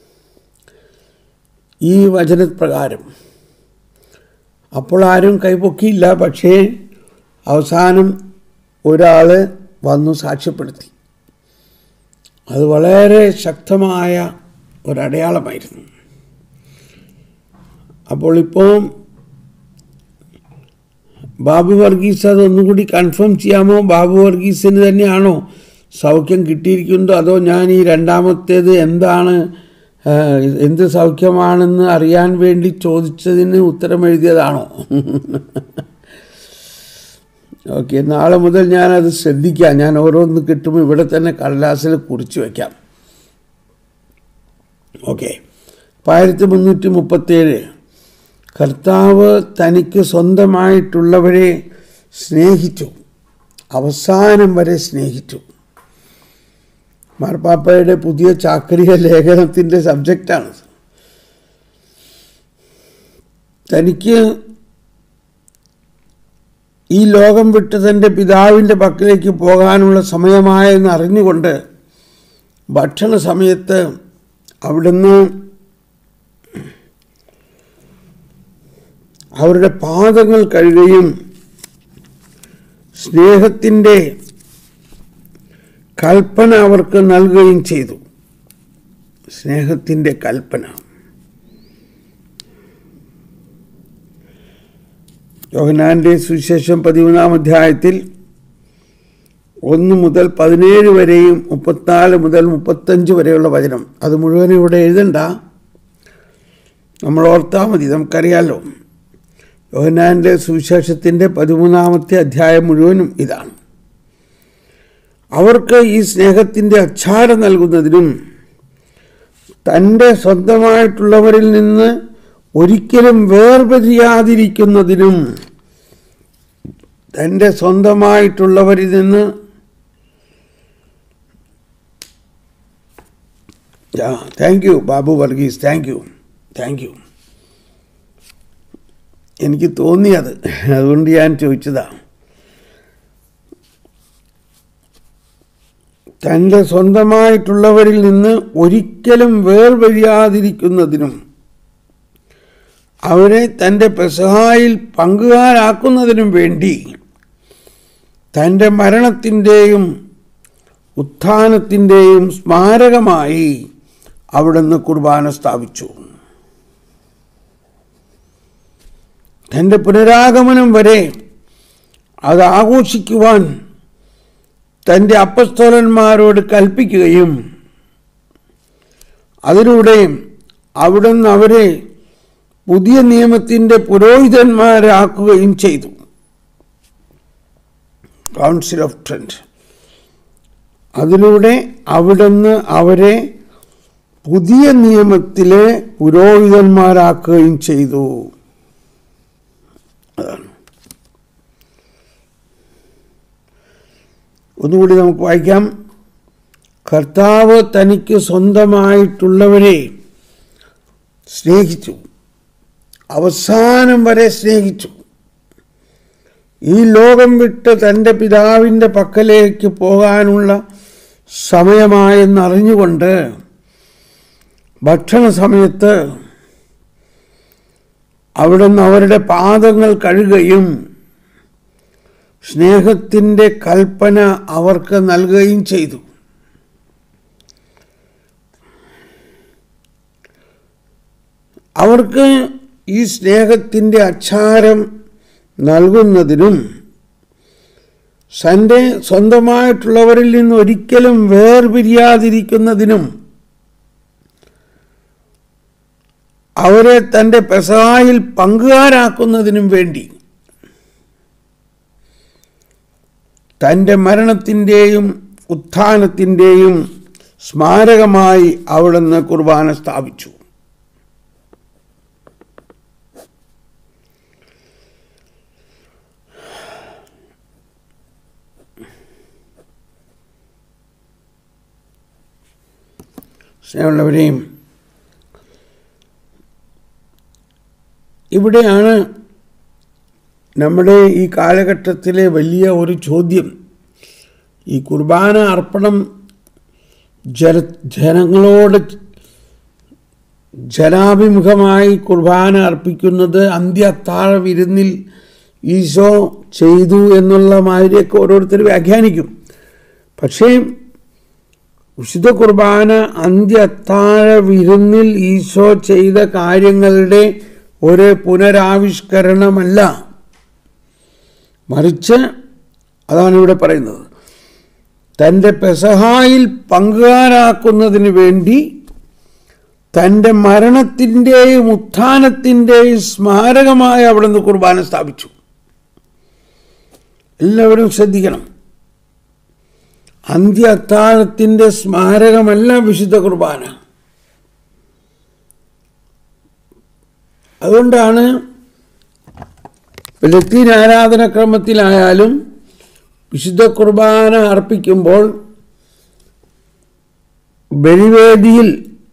ഈ വചനപ്രകാരം അപ്പോൾ ആരും കൈപൊക്കിയില്ല പക്ഷേ അവസാനം ഒരാൾ വന്നു സാക്ഷ്യപ്പെടുത്തി അത് വളരെ ശക്തമായ ഒരടയാളമായിരുന്നു അപ്പോൾ ഇപ്പോൾ ബാബു വർഗീസ് അതൊന്നുകൂടി കൺഫേം ചെയ്യാമോ ബാബു വർഗീസിന് തന്നെയാണോ സൗഖ്യം കിട്ടിയിരിക്കുന്നതോ അതോ ഞാൻ ഈ രണ്ടാമത്തേത് എന്താണ് ആ, എന്ത് സൗഖ്യമാണെന്ന് അറിയാൻ വേണ്ടി ചോദിച്ചതിന് ഉത്തരം എഴുതിയതാണോ ഓക്കെ നാളെ മുതൽ ഞാനത് ശ്രദ്ധിക്കാം ഞാൻ ഓരോന്ന് കിട്ടുമ്പോൾ ഇവിടെ തന്നെ കടലാസിൽ കുറിച്ച് വയ്ക്കാം ഓക്കെ അപ്പോൾ ആയിരത്തി മുന്നൂറ്റി മുപ്പത്തേഴ് കർത്താവ് തനിക്ക് സ്വന്തമായിട്ടുള്ളവരെ സ്നേഹിച്ചു അവസാനം വരെ സ്നേഹിച്ചു മാർപ്പാപ്പയുടെ പുതിയ ചാക്രിക ലേഖനത്തിൻ്റെ സബ്ജക്റ്റാണ് തനിക്ക് ഈ ലോകം വിട്ട് തൻ്റെ പിതാവിൻ്റെ പക്കലേക്ക് പോകാനുള്ള സമയമായെന്ന് അറിഞ്ഞുകൊണ്ട് ഭക്ഷണ സമയത്ത് അവിടുന്ന് അവരുടെ പാദങ്ങൾ കഴുകുകയും സ്നേഹത്തിൻ്റെ കൽപ്പന അവർക്ക് നൽകുകയും ചെയ്തു സ്നേഹത്തിൻ്റെ കൽപ്പന യോഹനാന്റെ സുവിശേഷം പതിമൂന്നാം അധ്യായത്തിൽ ഒന്ന് മുതൽ പതിനേഴ് വരെയും മുപ്പത്തിനാല് മുതൽ മുപ്പത്തഞ്ച് വരെയുള്ള വചനം അത് മുഴുവനും ഇവിടെ എഴുതണ്ട നമ്മൾ ഓർത്താൽ മതി നമുക്കറിയാലോ യോഹനാന്റെ സുവിശേഷത്തിൻ്റെ പതിമൂന്നാമത്തെ അധ്യായം മുഴുവനും ഇതാണ് അവർക്ക് ഈ സ്നേഹത്തിൻ്റെ അച്ചാരം നൽകുന്നതിനും തൻ്റെ സ്വന്തമായിട്ടുള്ളവരിൽ നിന്ന് ഒരിക്കലും വേർപെരിയാതിരിക്കുന്നതിനും തൻ്റെ സ്വന്തമായിട്ടുള്ളവരിൽ നിന്ന് thank you Babu Varghese thank you thank you എനിക്ക് തോന്നിയത് അതുകൊണ്ട് ഞാൻ ചോദിച്ചതാണ് തൻ്റെ സ്വന്തമായിട്ടുള്ളവരിൽ നിന്ന് ഒരിക്കലും വേർവഴിയാതിരിക്കുന്നതിനും അവരെ തൻ്റെ പെസഹായിൽ പങ്കുകാരാക്കുന്നതിനും വേണ്ടി തൻ്റെ മരണത്തിൻ്റെയും ഉത്ഥാനത്തിൻ്റെയും സ്മാരകമായി അവിടുന്ന് കുർബാന സ്ഥാപിച്ചു തൻ്റെ പുനരാഗമനം വരെ അത് ആഘോഷിക്കുവാൻ തൻ്റെ അപ്പസ്തോലന്മാരോട് കൽപ്പിക്കുകയും അതിലൂടെ അവിടുന്ന് അവരെ പുതിയ നിയമത്തിൻ്റെ പുരോഹിതന്മാരാക്കുകയും ചെയ്തു കൗൺസിൽ ഓഫ് ട്രെൻഡ് അതിലൂടെ അവിടുന്ന് അവരെ പുതിയ നിയമത്തിലെ പുരോഹിതന്മാരാക്കുകയും ചെയ്തു അതാണ് ഒന്നുകൂടി നമുക്ക് വായിക്കാം കർത്താവ് തനിക്ക് സ്വന്തമായിട്ടുള്ളവരെ സ്നേഹിച്ചു അവസാനം വരെ സ്നേഹിച്ചു ഈ ലോകം വിട്ട് തൻ്റെ പിതാവിൻ്റെ പക്കലേക്ക് പോകാനുള്ള സമയമായെന്നറിഞ്ഞുകൊണ്ട് ഭക്ഷണ സമയത്ത് അവിടുന്ന് അവരുടെ പാദങ്ങൾ കഴുകുകയും സ്നേഹത്തിൻ്റെ കൽപ്പന അവർക്ക് നൽകുകയും ചെയ്തു അവർക്ക് ഈ സ്നേഹത്തിൻ്റെ അച്ചാരം നൽകുന്നതിനും തൻ്റെ സ്വന്തമായിട്ടുള്ളവരിൽ നിന്ന് ഒരിക്കലും വേർപിരിയാതിരിക്കുന്നതിനും അവരെ തൻ്റെ പെസഹായിൽ പങ്കുകാരാക്കുന്നതിനും വേണ്ടി തൻ്റെ മരണത്തിൻ്റെയും ഉത്ഥാനത്തിൻ്റെയും സ്മാരകമായി അവിടുന്ന് കുർബാന സ്ഥാപിച്ചു സ്നേഹമുള്ളവരെയും ഇവിടെയാണ് നമ്മുടെ ഈ കാലഘട്ടത്തിലെ വലിയ ഒരു ചോദ്യം ഈ കുർബാന അർപ്പണം ജന ജനങ്ങളോട് ജനാഭിമുഖമായി കുർബാന അർപ്പിക്കുന്നത് അന്ത്യ അത്താഴ വിരുന്നിൽ ഈശോ ചെയ്തു എന്നുള്ള മാതിരിയൊക്കെ ഓരോരുത്തർ വ്യാഖ്യാനിക്കും പക്ഷേ വിശുദ്ധ കുർബാന അന്ത്യ അത്താഴ വിരുന്നിൽ ഈശോ ചെയ്ത കാര്യങ്ങളുടെ ഒരു പുനരാവിഷ്കരണമല്ല മറിച്ച് അതാണ് ഇവിടെ പറയുന്നത് തൻ്റെ പെസഹായിൽ പങ്കുകാരാക്കുന്നതിന് വേണ്ടി തൻ്റെ മരണത്തിൻ്റെയും ഉത്ഥാനത്തിൻ്റെയും സ്മാരകമായി അവിടുന്ന് കുർബാന സ്ഥാപിച്ചു എല്ലാവരും ശ്രദ്ധിക്കണം അന്ത്യ അത്താഴത്തിൻ്റെ സ്മാരകമല്ല വിശുദ്ധ കുർബാന അതുകൊണ്ടാണ് ലത്തീൻ ആരാധനക്രമത്തിലായാലും വിശുദ്ധ കുർബാന അർപ്പിക്കുമ്പോൾ ബലിവേദിയിൽ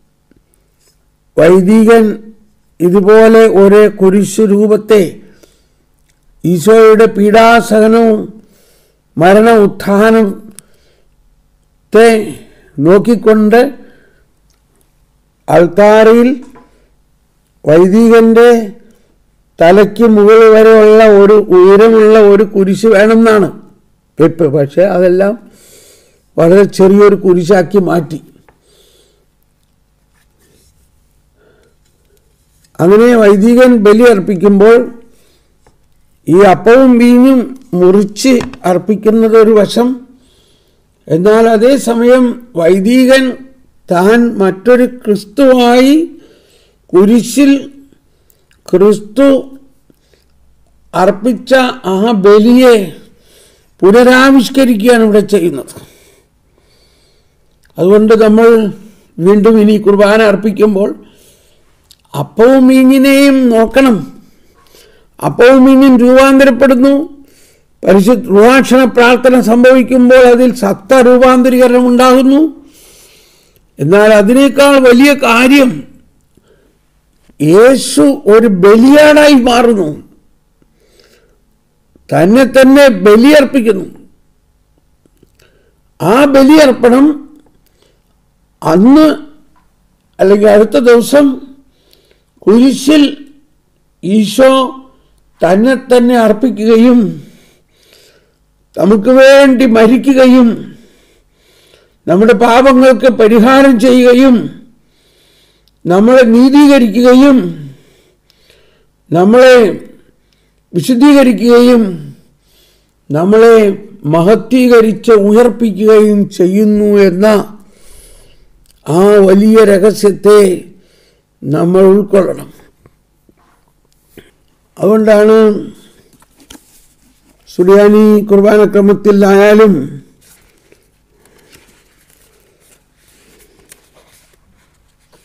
വൈദികൻ ഇതുപോലെ ഒരു കുരിശു രൂപത്തെ ഈശോയുടെ പീഡാസഹനവും മരണ ഉത്ഥാനത്തെ നോക്കിക്കൊണ്ട് അൾത്താരയിൽ വൈദികന്റെ തലയ്ക്ക് മുകളിൽ വരെയുള്ള ഒരു ഉയരമുള്ള ഒരു കുരിശ് വേണമെന്നാണ് വെപ്പ് പക്ഷെ അതെല്ലാം വളരെ ചെറിയൊരു കുരിശാക്കി മാറ്റി അങ്ങനെ വൈദികൻ ബലി അർപ്പിക്കുമ്പോൾ ഈ അപ്പവും വീഞ്ഞും മുറിച്ച് അർപ്പിക്കുന്നത് ഒരു വശം എന്നാൽ അതേസമയം വൈദികൻ താൻ മറ്റൊരു ക്രിസ്തുവായി കുരിശിൽ ക്രിസ്തു അർപ്പിച്ച ആ ബലിയെ പുനരാവിഷ്കരിക്കുകയാണ് ഇവിടെ ചെയ്യുന്നത് അതുകൊണ്ട് നമ്മൾ വീണ്ടും ഇനി കുർബാന അർപ്പിക്കുമ്പോൾ അപ്പവും മീഞ്ഞിനെയും നോക്കണം അപ്പവും മീഞ്ഞും രൂപാന്തരപ്പെടുന്നു പരിശുദ്ധ റുവാക്ഷണ പ്രാർത്ഥന സംഭവിക്കുമ്പോൾ അതിൽ സത്ത രൂപാന്തരീകരണം ഉണ്ടാകുന്നു എന്നാൽ അതിനേക്കാൾ വലിയ കാര്യം യേശു ഒരു ബലിയാടായി മാറുന്നു തന്നെ തന്നെ ബലിയർപ്പിക്കുന്നു ആ ബലിയർപ്പണം അന്ന് അല്ലെങ്കിൽ അടുത്ത ദിവസം കുരിശിൽ ഈശോ തന്നെ തന്നെ അർപ്പിക്കുകയും നമുക്ക് വേണ്ടി മരിക്കുകയും നമ്മുടെ പാപങ്ങൾക്ക് പരിഹാരം ചെയ്യുകയും നമ്മളെ നീതീകരിക്കുകയും നമ്മളെ വിശുദ്ധീകരിക്കുകയും നമ്മളെ മഹത്വീകരിച്ച് ഉയർപ്പിക്കുകയും ചെയ്യുന്നു എന്ന ആ വലിയ രഹസ്യത്തെ നമ്മൾ ഉൾക്കൊള്ളണം അതുകൊണ്ടാണ് സുറിയാനി കുർബാന ക്രമത്തിലായാലും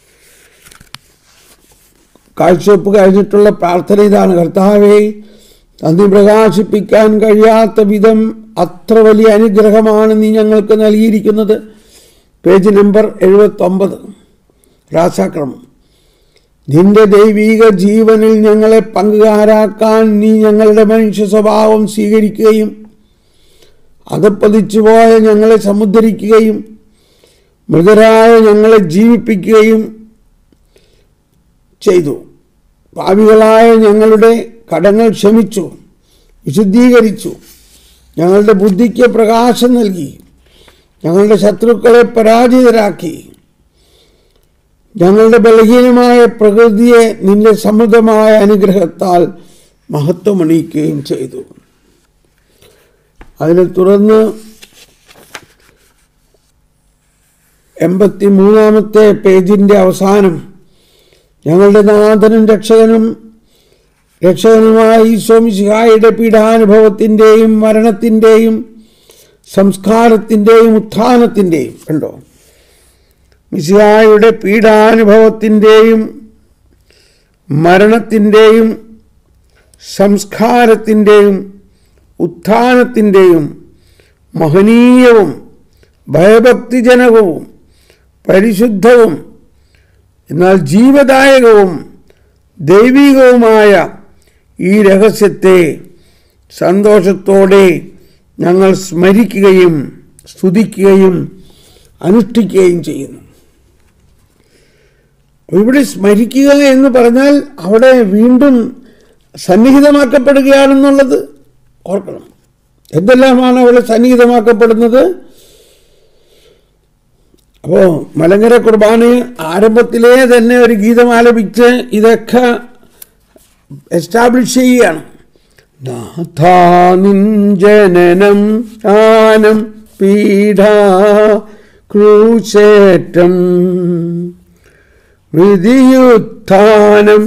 കാഴ്ചവെപ്പ് കഴിഞ്ഞിട്ടുള്ള പ്രാർത്ഥന ഇതാണ് കർത്താവേ നന്ദി പ്രകാശിപ്പിക്കാൻ കഴിയാത്ത വിധം അത്ര വലിയ അനുഗ്രഹമാണ് നീ ഞങ്ങൾക്ക് നൽകിയിരിക്കുന്നത് പേജ് നമ്പർ എഴുപത്തൊമ്പത് രാസാക്രമം നിന്റെ ദൈവീക ജീവനിൽ ഞങ്ങളെ പങ്കുകാരാക്കാൻ നീ ഞങ്ങളുടെ മനുഷ്യ സ്വഭാവം സ്വീകരിക്കുകയും അകപ്പതിച്ചുപോയ ഞങ്ങളെ സമുദ്ധരിക്കുകയും മൃതരായ ഞങ്ങളെ ജീവിപ്പിക്കുകയും ചെയ്തു പാപികളായ ഞങ്ങളുടെ കടങ്ങൾ ക്ഷമിച്ചു വിശുദ്ധീകരിച്ചു ഞങ്ങളുടെ ബുദ്ധിക്ക് പ്രകാശം നൽകി ഞങ്ങളുടെ ശത്രുക്കളെ പരാജിതരാക്കി ഞങ്ങളുടെ ബലഹീനമായ പ്രകൃതിയെ നിന്റെ സമൃദ്ധമായ അനുഗ്രഹത്താൽ മഹത്വമണിയിക്കുകയും ചെയ്തു അതിനെ തുടർന്ന് എൺപത്തി മൂന്നാമത്തെ പേജിൻ്റെ അവസാനം ഞങ്ങളുടെ നാഥനും രക്ഷകനും രക്ഷകനുമായ ഈശോമിശിഹായുടെ പീഡാനുഭവത്തിൻ്റെയും മരണത്തിൻ്റെയും സംസ്കാരത്തിൻ്റെയും ഉത്ഥാനത്തിൻ്റെയും കണ്ടോ മിശിഹായുടെ പീഡാനുഭവത്തിൻ്റെയും മരണത്തിൻ്റെയും സംസ്കാരത്തിൻ്റെയും ഉത്ഥാനത്തിൻ്റെയും മഹനീയവും ഭയഭക്തിജനകവും പരിശുദ്ധവും എന്നാൽ ജീവദായകവും ദൈവികവുമായ ഈ രഹസ്യത്തെ സന്തോഷത്തോടെ ഞങ്ങൾ സ്മരിക്കുകയും സ്തുതിക്കുകയും അനുഷ്ഠിക്കുകയും ചെയ്യുന്നു ഇവിടെ സ്മരിക്കുക എന്ന് പറഞ്ഞാൽ അവിടെ വീണ്ടും സന്നിഹിതമാക്കപ്പെടുകയാണെന്നുള്ളത് ഓർക്കണം എന്തെല്ലാമാണ് അവിടെ സന്നിഹിതമാക്കപ്പെടുന്നത് അപ്പോൾ മലങ്കര കുർബാന ആരംഭത്തിലേ തന്നെ ഒരു ഗീതം ആലപിച്ച് ഇതൊക്കെ എസ്റ്റാബ്ലിഷ് ചെയ്യുകയാണ് നാഥാ നിൻ ജനനം ജ്ഞാനം പീഡ ക്രൂശേറ്റം വിധിയുത്ഥാനം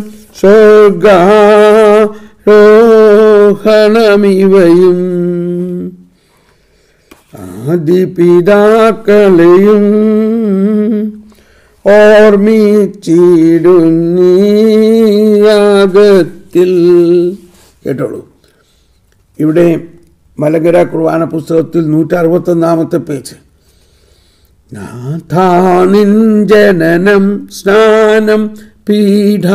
സ്വർഗാരോഹണമിവയും ആദിപിതാക്കളെയും ഓർമ്മിച്ചിടുന്നീയാകത്തിൽ കേട്ടോളൂ ഇവിടെ മലങ്കര കുർബാന പുസ്തകത്തിൽ നൂറ്റി അറുപത്തൊന്നാമത്തെ പേജ് നാഥാനിൻ ജനനം സ്നാനം പീഠ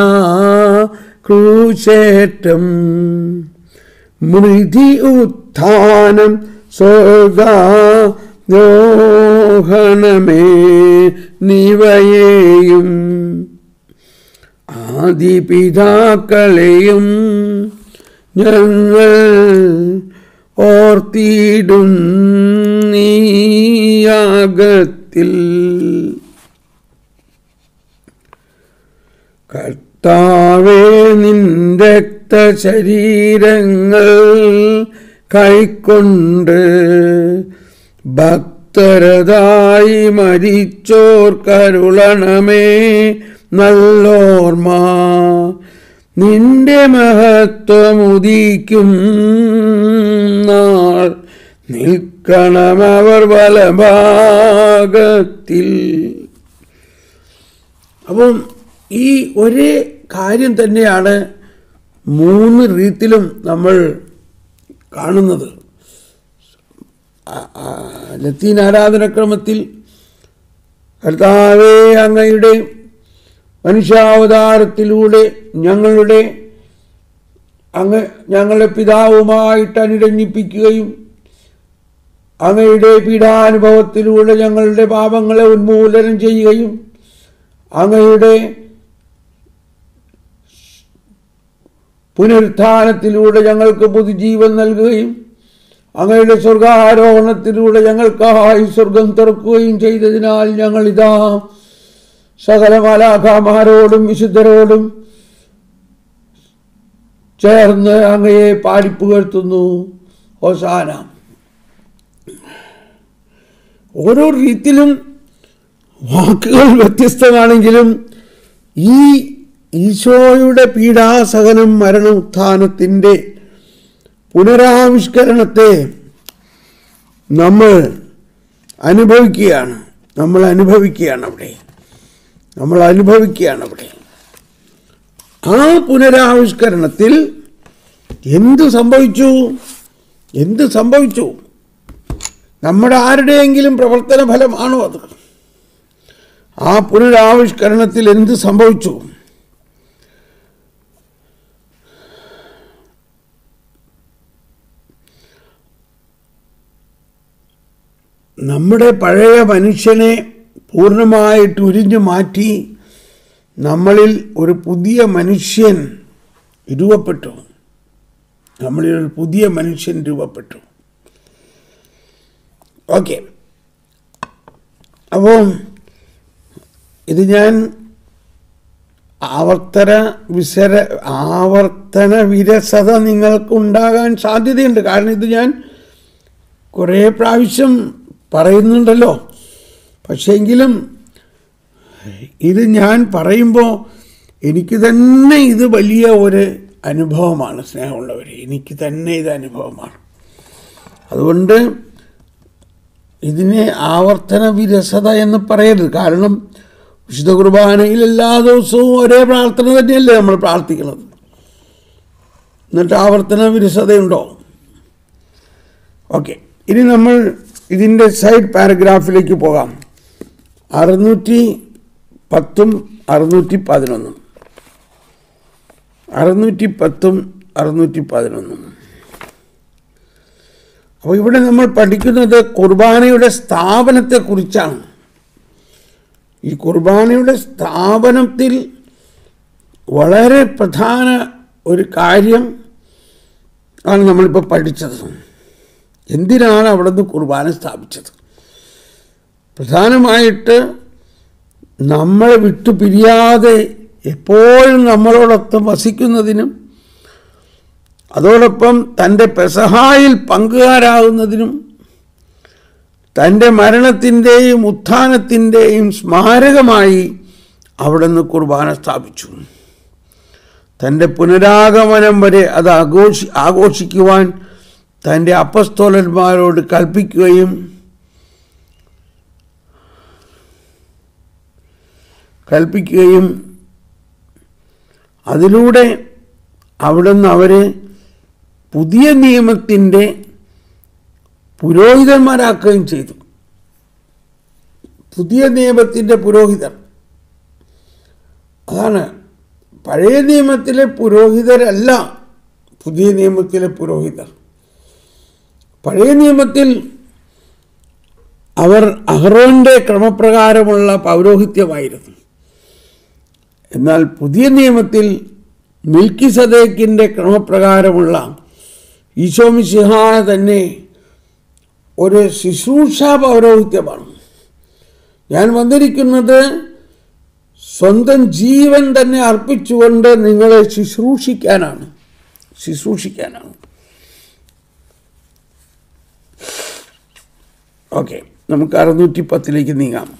ക്രൂശേറ്റം മൃതി ഉത്ഥാനം സ്വർഗോഹണമേ നിവയേയും ആദിപിതാക്കളെയും ഞങ്ങൾ ഓർത്തിടും നീയാകത്തിൽ കർത്താവേ നിൻ രക്തശരീരങ്ങൾ കൈക്കൊണ്ട് ഭക്തരതായി മരിച്ചോർ കരുളണമേ നല്ലോർമ്മ നിന്റെ മഹത്വമുദിക്കും നാൾ നിൽക്കണമവർ വലഭാഗത്തിൽ അപ്പം ഈ ഒരേ കാര്യം തന്നെയാണ് മൂന്ന് രീതിയിലും നമ്മൾ കാണുന്നത് ആ- ആ ലത്തീൻ ആരാധനക്രമത്തിൽ കർത്താവേ അങ്ങയുടെ മനുഷ്യാവതാരത്തിലൂടെ ഞങ്ങളുടെ അങ്ങ് ഞങ്ങളെ പിതാവുമായിട്ട് അനുരഞ്ജിപ്പിക്കുകയും അങ്ങയുടെ പീഡാനുഭവത്തിലൂടെ ഞങ്ങളുടെ പാപങ്ങളെ ഉന്മൂലനം ചെയ്യുകയും അങ്ങയുടെ പുനരുത്ഥാനത്തിലൂടെ ഞങ്ങൾക്ക് പുതുജീവൻ നൽകുകയും അങ്ങയുടെ സ്വർഗാരോഹണത്തിലൂടെ ഞങ്ങൾക്കായി സ്വർഗം തുറക്കുകയും ചെയ്തതിനാൽ ഞങ്ങളിതാ സകല മാലാഖാമാരോടും വിശുദ്ധരോടും ചേർന്ന് അങ്ങയെ പാടിപ്പുകഴ്ത്തുന്നു ഹോസാന ഓരോ രീതിയിലും വാക്കുകൾ വ്യത്യസ്തമാണെങ്കിലും ഈ ഈശോയുടെ പീഡാസഹനം മരണ ഉത്ഥാനത്തിൻ്റെ പുനരാവിഷ്കരണത്തെ നമ്മൾ അനുഭവിക്കുകയാണ് നമ്മൾ അനുഭവിക്കുകയാണ് അവിടെ നമ്മൾ അനുഭവിക്കുകയാണ് അവിടെ ആ പുനരാവിഷ്കരണത്തിൽ എന്ത് സംഭവിച്ചു എന്ത് സംഭവിച്ചു നമ്മുടെ ആരുടെയെങ്കിലും പ്രവർത്തന ഫലമാണോ അത് ആ പുനരാവിഷ്കരണത്തിൽ എന്ത് സംഭവിച്ചു നമ്മുടെ പഴയ മനുഷ്യനെ പൂർണ്ണമായിട്ട് ഉരിഞ്ഞു മാറ്റി നമ്മളിൽ ഒരു പുതിയ മനുഷ്യൻ രൂപപ്പെട്ടു നമ്മളിൽ ഒരു പുതിയ മനുഷ്യൻ രൂപപ്പെട്ടു ഓക്കെ അപ്പോൾ ഇത് ഞാൻ ആവർത്തന വിസര ആവർത്തന വിരസത നിങ്ങൾക്ക് ഉണ്ടാകാൻ സാധ്യതയുണ്ട് കാരണം ഇത് ഞാൻ കുറേ പ്രാവശ്യം പറയുന്നുണ്ടല്ലോ പക്ഷേങ്കിലും ഇത് ഞാൻ പറയുമ്പോൾ എനിക്ക് തന്നെ ഇത് വലിയ ഒരു അനുഭവമാണ് സ്നേഹമുള്ളവർ എനിക്ക് തന്നെ ഇത് അനുഭവമാണ് അതുകൊണ്ട് ഇതിനെ ആവർത്തന വിരസത എന്ന് പറയരുത് കാരണം വിശുദ്ധ കുർബാനയിൽ എല്ലാ ദിവസവും ഒരേ പ്രാർത്ഥന തന്നെയല്ലേ നമ്മൾ പ്രാർത്ഥിക്കുന്നത് എന്നിട്ട് ആവർത്തന വിരസതയുണ്ടോ ഓക്കെ ഇനി നമ്മൾ ഇതിൻ്റെ സൈഡ് പാരഗ്രാഫിലേക്ക് പോകാം അറുന്നൂറ്റി പത്തും അറുന്നൂറ്റി പതിനൊന്നും അറുന്നൂറ്റി പത്തും അറുന്നൂറ്റി പതിനൊന്നും അപ്പോൾ ഇവിടെ നമ്മൾ പഠിക്കുന്നത് കുർബാനയുടെ സ്ഥാപനത്തെക്കുറിച്ചാണ് ഈ കുർബാനയുടെ സ്ഥാപനത്തിൽ വളരെ പ്രധാന ഒരു കാര്യം ആണ് നമ്മളിപ്പോൾ പഠിച്ചത് എന്തിനാണ് അവിടെ നിന്ന് കുർബാന സ്ഥാപിച്ചത് പ്രധാനമായിട്ട് നമ്മളെ വിട്ടു പിരിയാതെ എപ്പോഴും നമ്മളോടൊപ്പം വസിക്കുന്നതിനും അതോടൊപ്പം തൻ്റെ പെസഹായിൽ പങ്കുകാരാകുന്നതിനും തൻ്റെ മരണത്തിൻ്റെയും ഉത്ഥാനത്തിൻ്റെയും സ്മാരകമായി അവിടുന്ന് കുർബാന സ്ഥാപിച്ചു തൻ്റെ പുനരാഗമനം വരെ അത് ആഘോഷി ആഘോഷിക്കുവാൻ തൻ്റെ അപ്പസ്തോലന്മാരോട് കൽപ്പിക്കുകയും കൽപ്പിക്കുകയും അതിലൂടെ അവിടുന്ന് അവരെ പുതിയ നിയമത്തിൻ്റെ പുരോഹിതന്മാരാക്കുകയും ചെയ്തു പുതിയ നിയമത്തിൻ്റെ പുരോഹിതർ അതാണ് പഴയ നിയമത്തിലെ പുരോഹിതരല്ല പുതിയ നിയമത്തിലെ പുരോഹിതർ പഴയ നിയമത്തിൽ അവർ അഹ്റോന്റെ ക്രമപ്രകാരമുള്ള പൗരോഹിത്യമായിരുന്നു എന്നാൽ പുതിയ നിയമത്തിൽ മിൽക്കി സദേക്കിൻ്റെ ക്രമപ്രകാരമുള്ള ഈശോമിസിഹ തന്നെ ഒരു ശുശ്രൂഷ പൗരോഹിത്യമാണ് ഞാൻ വന്നിരിക്കുന്നത് സ്വന്തം ജീവൻ തന്നെ അർപ്പിച്ചുകൊണ്ട് നിങ്ങളെ ശുശ്രൂഷിക്കാനാണ് ശുശ്രൂഷിക്കാനാണ് ഓക്കെ നമുക്ക് അറുന്നൂറ്റി പത്തിലേക്ക് നീങ്ങാം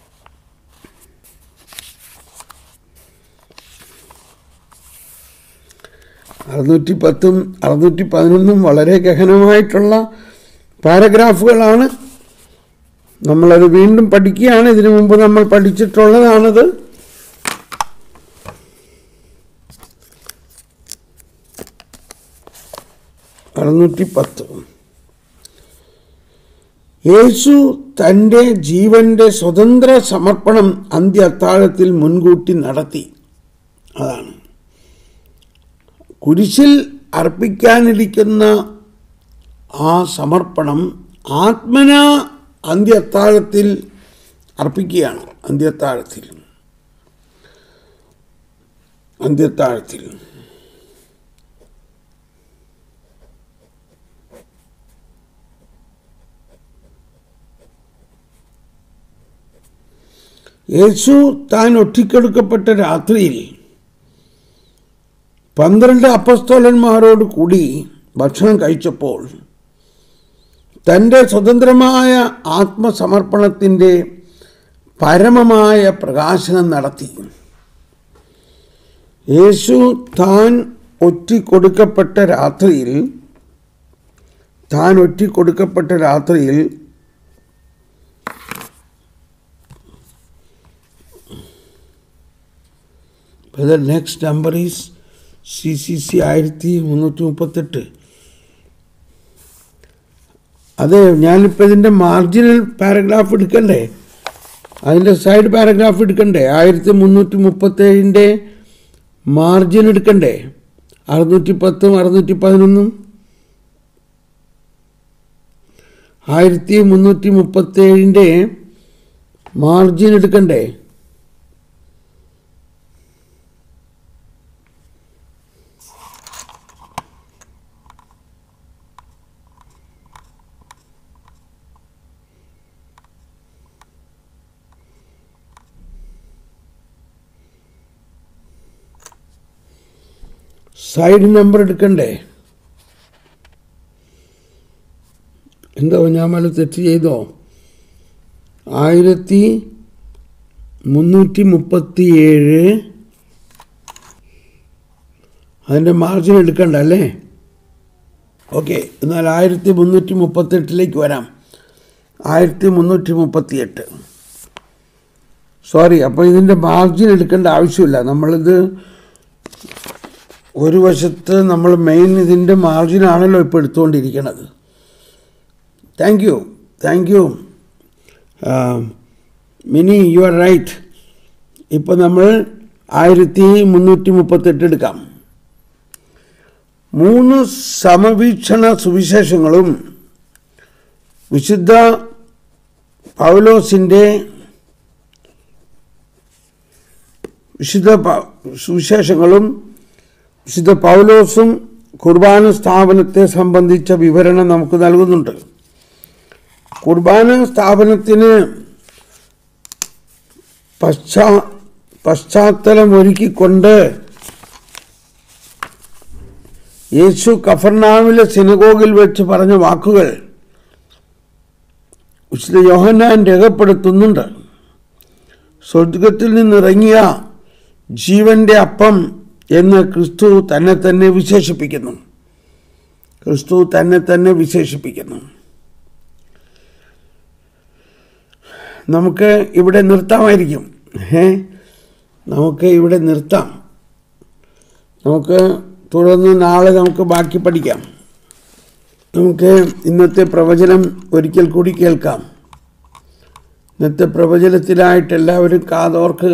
അറുന്നൂറ്റി പത്തും അറുന്നൂറ്റി പതിനൊന്നും വളരെ ഗഹനമായിട്ടുള്ള പാരഗ്രാഫുകളാണ് നമ്മളത് വീണ്ടും പഠിക്കുകയാണ് ഇതിനു മുമ്പ് നമ്മൾ പഠിച്ചിട്ടുള്ളതാണത് അറുന്നൂറ്റി പത്ത് യേശു തൻ്റെ ജീവന്റെ സ്വതന്ത്ര സമർപ്പണം അന്ത്യ അത്താഴത്തിൽ മുൻകൂട്ടി നടത്തി അതാണ് കുരിശിൽ അർപ്പിക്കാനിരിക്കുന്ന ആ സമർപ്പണം ആത്മന അന്ത്യത്താഴത്തിൽ അർപ്പിക്കുകയാണ് അന്ത്യത്താഴത്തിൽ അന്ത്യത്താഴത്തിൽ യേശു താൻ ഒറ്റിക്കെടുക്കപ്പെട്ട രാത്രിയിൽ പന്ത്രണ്ട് അപ്പസ്തോലന്മാരോട് കൂടി ഭക്ഷണം കഴിച്ചപ്പോൾ തൻ്റെ സ്വതന്ത്രമായ ആത്മസമർപ്പണത്തിൻ്റെ പരമമായ പ്രകാശനം നടത്തി യേശു താൻ ഒറ്റിക്കൊടുക്കപ്പെട്ട രാത്രിയിൽ താൻ ഒറ്റിക്കൊടുക്കപ്പെട്ട രാത്രിയിൽ The next number is C C C ആയിരത്തി മുന്നൂറ്റി മുപ്പത്തെട്ട് അതെ ഞാനിപ്പോൾ ഇതിൻ്റെ മാർജിനൽ പാരഗ്രാഫ് എടുക്കണ്ടേ അതിൻ്റെ സൈഡ് പാരഗ്രാഫ് എടുക്കണ്ടേ ആയിരത്തി മുന്നൂറ്റി മുപ്പത്തേഴിൻ്റെ മാർജിൻ എടുക്കണ്ടേ അറുന്നൂറ്റി പത്തും അറുന്നൂറ്റി പതിനൊന്നും ആയിരത്തി മുന്നൂറ്റി മുപ്പത്തേഴിൻ്റെ മാർജിൻ എടുക്കണ്ടേ സൈഡ് നമ്പർ എടുക്കണ്ടേ എന്തോ ഞാൻ വല്ല തെറ്റ് ചെയ്തോ ആയിരത്തി മുന്നൂറ്റി മുപ്പത്തി ഏഴ് അതിൻ്റെ മാർജിൻ എടുക്കണ്ട അല്ലേ ഓക്കെ എന്നാൽ ആയിരത്തി മുന്നൂറ്റി മുപ്പത്തെട്ടിലേക്ക് വരാം ആയിരത്തി മുന്നൂറ്റി മുപ്പത്തി എട്ട് സോറി അപ്പോൾ ഇതിൻ്റെ മാർജിൻ എടുക്കേണ്ട ആവശ്യമില്ല നമ്മളിത് ഒരു വശത്ത് നമ്മൾ മെയിൻ ഇതിൻ്റെ മാർജിനാണല്ലോ ഇപ്പോൾ എടുത്തുകൊണ്ടിരിക്കുന്നത് thank you thank you Mini you are right ഇപ്പോൾ നമ്മൾ ആയിരത്തി മുന്നൂറ്റി മുപ്പത്തെട്ട് എടുക്കാം മൂന്ന് സമവീക്ഷണ സുവിശേഷങ്ങളും വിശുദ്ധ പൗലോസിൻ്റെ വിശുദ്ധ പ- സുവിശേഷങ്ങളും വിശുദ്ധ പൗലോസും കുർബാന സ്ഥാപനത്തെ സംബന്ധിച്ച വിവരണം നമുക്ക് നൽകുന്നുണ്ട് കുർബാന സ്ഥാപനത്തിന് പശ്ചാ പശ്ചാത്തലം ഒരുക്കിക്കൊണ്ട് യേശു കഫർനാമിലെ സിനഗോഗിൽ വെച്ച് പറഞ്ഞ വാക്കുകൾ വിശുദ്ധ യോഹന്നാൻ രേഖപ്പെടുത്തുന്നുണ്ട് സ്വർഗത്തിൽ നിന്നിറങ്ങിയ ജീവന്റെ അപ്പം എന്ന് ക്രിസ്തു തന്നെ തന്നെ വിശേഷിപ്പിക്കുന്നു ക്രിസ്തു തന്നെ തന്നെ വിശേഷിപ്പിക്കുന്നു നമുക്ക് ഇവിടെ നിർത്താമായിരിക്കും ഏ നമുക്ക് ഇവിടെ നിർത്താം നമുക്ക് തുടർന്ന് നാളെ നമുക്ക് ബാക്കി പഠിക്കാം നമുക്ക് ഇന്നത്തെ പ്രവചനം ഒരിക്കൽ കൂടി കേൾക്കാം ഇന്നത്തെ പ്രവചനത്തിനായിട്ട് എല്ലാവരും കാതോർക്കുക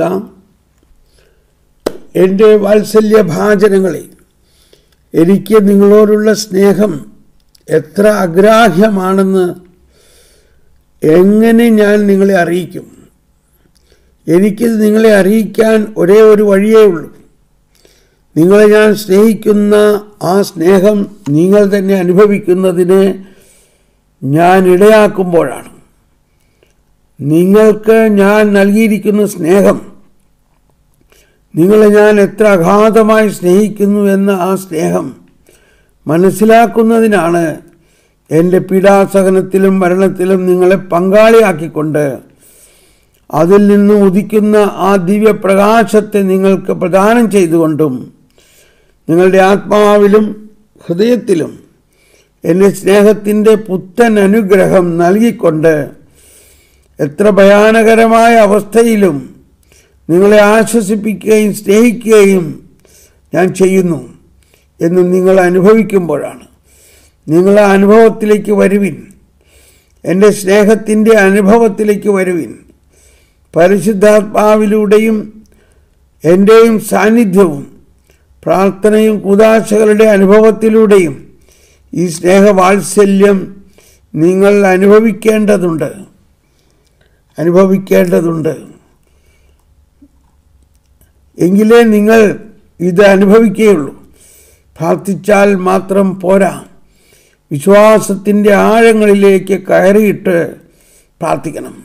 എൻ്റെ വാത്സല്യ ഭാചനങ്ങളെ എനിക്ക് നിങ്ങളോടുള്ള സ്നേഹം എത്ര അഗ്രാഹ്യമാണെന്ന് എങ്ങനെ ഞാൻ നിങ്ങളെ അറിയിക്കും എനിക്കിത് നിങ്ങളെ അറിയിക്കാൻ ഒരേ ഒരു വഴിയേ ഉള്ളൂ നിങ്ങളെ ഞാൻ സ്നേഹിക്കുന്ന ആ സ്നേഹം നിങ്ങൾ തന്നെ അനുഭവിക്കുന്നതിന് ഞാൻ ഇടയാക്കുമ്പോഴാണ് നിങ്ങൾക്ക് ഞാൻ നൽകിയിരിക്കുന്ന സ്നേഹം നിങ്ങളെ ഞാൻ എത്ര അഗാധമായി സ്നേഹിക്കുന്നു എന്ന ആ സ്നേഹം മനസ്സിലാക്കുന്നതിനാണ് എൻ്റെ പീഡാസഹനത്തിലും മരണത്തിലും നിങ്ങളെ പങ്കാളിയാക്കിക്കൊണ്ട് അതിൽ നിന്നും ഉദിക്കുന്ന ആ ദിവ്യപ്രകാശത്തെ നിങ്ങൾക്ക് പ്രദാനം ചെയ്തുകൊണ്ടും നിങ്ങളുടെ ആത്മാവിലും ഹൃദയത്തിലും എൻ്റെ സ്നേഹത്തിൻ്റെ പുത്തൻ അനുഗ്രഹം നൽകിക്കൊണ്ട് എത്ര ഭയാനകരമായ അവസ്ഥയിലും നിങ്ങളെ ആശ്വസിപ്പിക്കുകയും സ്നേഹിക്കുകയും ഞാൻ ചെയ്യുന്നു എന്ന് നിങ്ങൾ അനുഭവിക്കുമ്പോഴാണ് നിങ്ങൾ ആ അനുഭവത്തിലേക്ക് വരുവിൻ എൻ്റെ സ്നേഹത്തിൻ്റെ അനുഭവത്തിലേക്ക് വരുവിൻ പരിശുദ്ധാത്മാവിലൂടെയും എൻ്റെയും സാന്നിധ്യവും പ്രാർത്ഥനയും കുതാശകളുടെ അനുഭവത്തിലൂടെയും ഈ സ്നേഹവാത്സല്യം നിങ്ങൾ അനുഭവിക്കേണ്ടതുണ്ട് അനുഭവിക്കേണ്ടതുണ്ട് എങ്കിലേ നിങ്ങൾ ഇത് അനുഭവിക്കുകയുള്ളൂ പ്രാർത്ഥിച്ചാൽ മാത്രം പോരാ വിശ്വാസത്തിൻ്റെ ആഴങ്ങളിലേക്ക് കയറിയിട്ട് പ്രാർത്ഥിക്കണം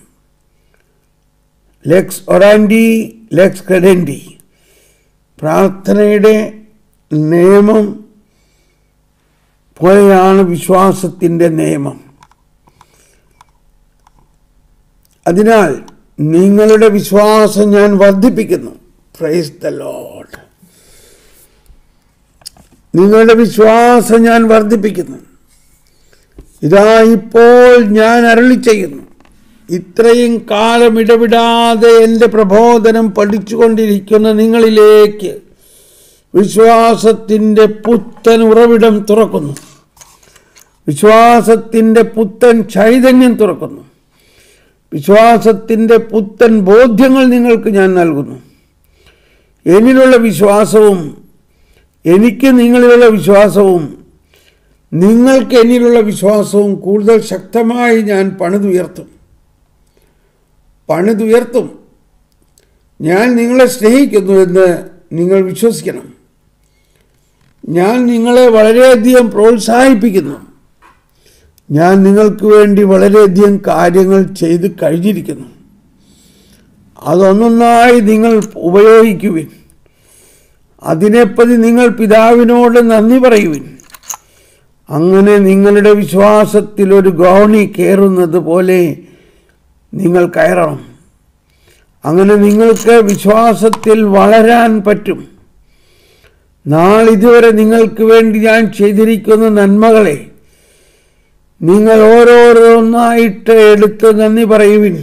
ലെക്സ് ഒറാൻഡി ലെക്സ് ക്രെഡൻഡി പ്രാർത്ഥനയുടെ നിയമം പോലെയാണ് വിശ്വാസത്തിൻ്റെ നിയമം അതിനാൽ നിങ്ങളുടെ വിശ്വാസം ഞാൻ വർദ്ധിപ്പിക്കുന്നു പ്രൈസ് ദ ലോഡ് നിങ്ങളുടെ വിശ്വാസം ഞാൻ വർദ്ധിപ്പിക്കുന്നു ഇതാ ഇപ്പോൾ ഞാൻ അരളി ചെയ്യുന്നു ഇത്രയും കാലം ഇടവിടാതെ എൻ്റെ പ്രബോധനം പഠിച്ചുകൊണ്ടിരിക്കുന്ന നിങ്ങളിലേക്ക് വിശ്വാസത്തിൻ്റെ പുത്തൻ ഉറവിടം തുറക്കുന്നു വിശ്വാസത്തിൻ്റെ പുത്തൻ ചൈതന്യം തുറക്കുന്നു വിശ്വാസത്തിൻ്റെ പുത്തൻ ബോധ്യങ്ങൾ നിങ്ങൾക്ക് ഞാൻ നൽകുന്നു എന്നിലുള്ള വിശ്വാസവും എനിക്ക് നിങ്ങളിലുള്ള വിശ്വാസവും നിങ്ങൾക്ക് എന്നിലുള്ള വിശ്വാസവും കൂടുതൽ ശക്തമായി ഞാൻ പണിതുയർത്തും പണിതുയർത്തും ഞാൻ നിങ്ങളെ സ്നേഹിക്കുന്നു എന്ന് നിങ്ങൾ വിശ്വസിക്കണം ഞാൻ നിങ്ങളെ വളരെയധികം പ്രോത്സാഹിപ്പിക്കുന്നു ഞാൻ നിങ്ങൾക്ക് വേണ്ടി വളരെയധികം കാര്യങ്ങൾ ചെയ്ത് കഴിഞ്ഞിരിക്കുന്നു അതൊന്നൊന്നായി നിങ്ങൾ ഉപയോഗിക്കുവിൻ അതിനെപ്പറ്റി നിങ്ങൾ പിതാവിനോട് നന്ദി പറയുവിൻ അങ്ങനെ നിങ്ങളുടെ വിശ്വാസത്തിൽ ഒരു ഗോണി കയറുന്നത് പോലെ നിങ്ങൾ കയറണം അങ്ങനെ നിങ്ങൾക്ക് വിശ്വാസത്തിൽ വളരാൻ പറ്റും നാളിതുവരെ നിങ്ങൾക്ക് വേണ്ടി ഞാൻ ചെയ്തിരിക്കുന്ന നന്മകളെ നിങ്ങൾ ഓരോരോന്നായിട്ട് എടുത്ത് നന്ദി പറയുവിൻ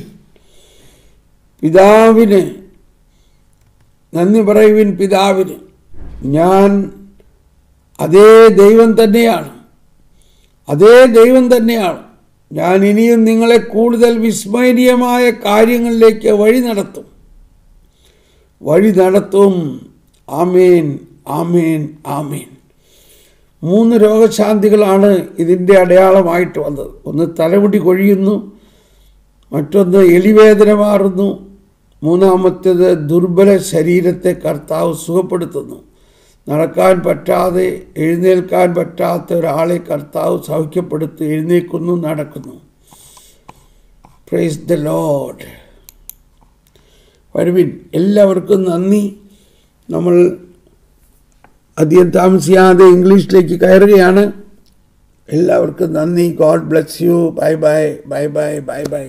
പിതാവിന് നന്ദി പറയുവിൻ പിതാവിന് ഞാൻ അതേ ദൈവം തന്നെയാണ് അതേ ദൈവം തന്നെയാണ് ഞാൻ ഇനിയും നിങ്ങളെ കൂടുതൽ വിസ്മരണീയമായ കാര്യങ്ങളിലേക്ക് വഴി നടത്തും വഴി നടത്തും ആമേൻ ആമേൻ ആമേൻ മൂന്ന് രോഗശാന്തികളാണ് ഇതിൻ്റെ അടയാളമായിട്ട് വന്നത് ഒന്ന് തലമുടി കൊഴിയുന്നു മറ്റൊന്ന് എലിവേദന മാറുന്നു മൂന്നാമത്തേത് ദുർബല ശരീരത്തെ കർത്താവ് സുഖപ്പെടുത്തുന്നു നടക്കാൻ പറ്റാതെ എഴുന്നേൽക്കാൻ പറ്റാത്ത ഒരാളെ കർത്താവ് സൗഖ്യപ്പെടുത്തി എഴുന്നേൽക്കുന്നു നടക്കുന്നു പ്രൈസ് ദ ലോഡ് വരുവിൻ എല്ലാവർക്കും നന്ദി നമ്മൾ അധികം താമസിയാതെ ഇംഗ്ലീഷിലേക്ക് കയറുകയാണ് എല്ലാവർക്കും നന്ദി God bless you bye bye bye bye bye bye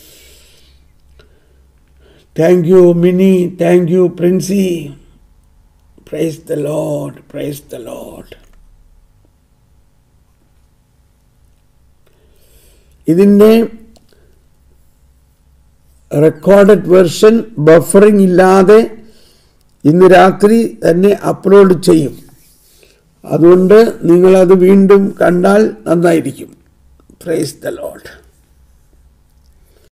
thank you Mini thank you Princy praise the lord praise the lord ഇതിൻ്റെ റെക്കോർഡഡ് വെർഷൻ ബഫറിംഗ് ഇല്ലാതെ ഇന്ന് രാത്രി തന്നെ അപ്ലോഡ് ചെയ്യും അതുകൊണ്ട് നിങ്ങളത് വീണ്ടും കണ്ടാൽ നന്നായിരിക്കും പ്രൈസ് ദ ലോഡ്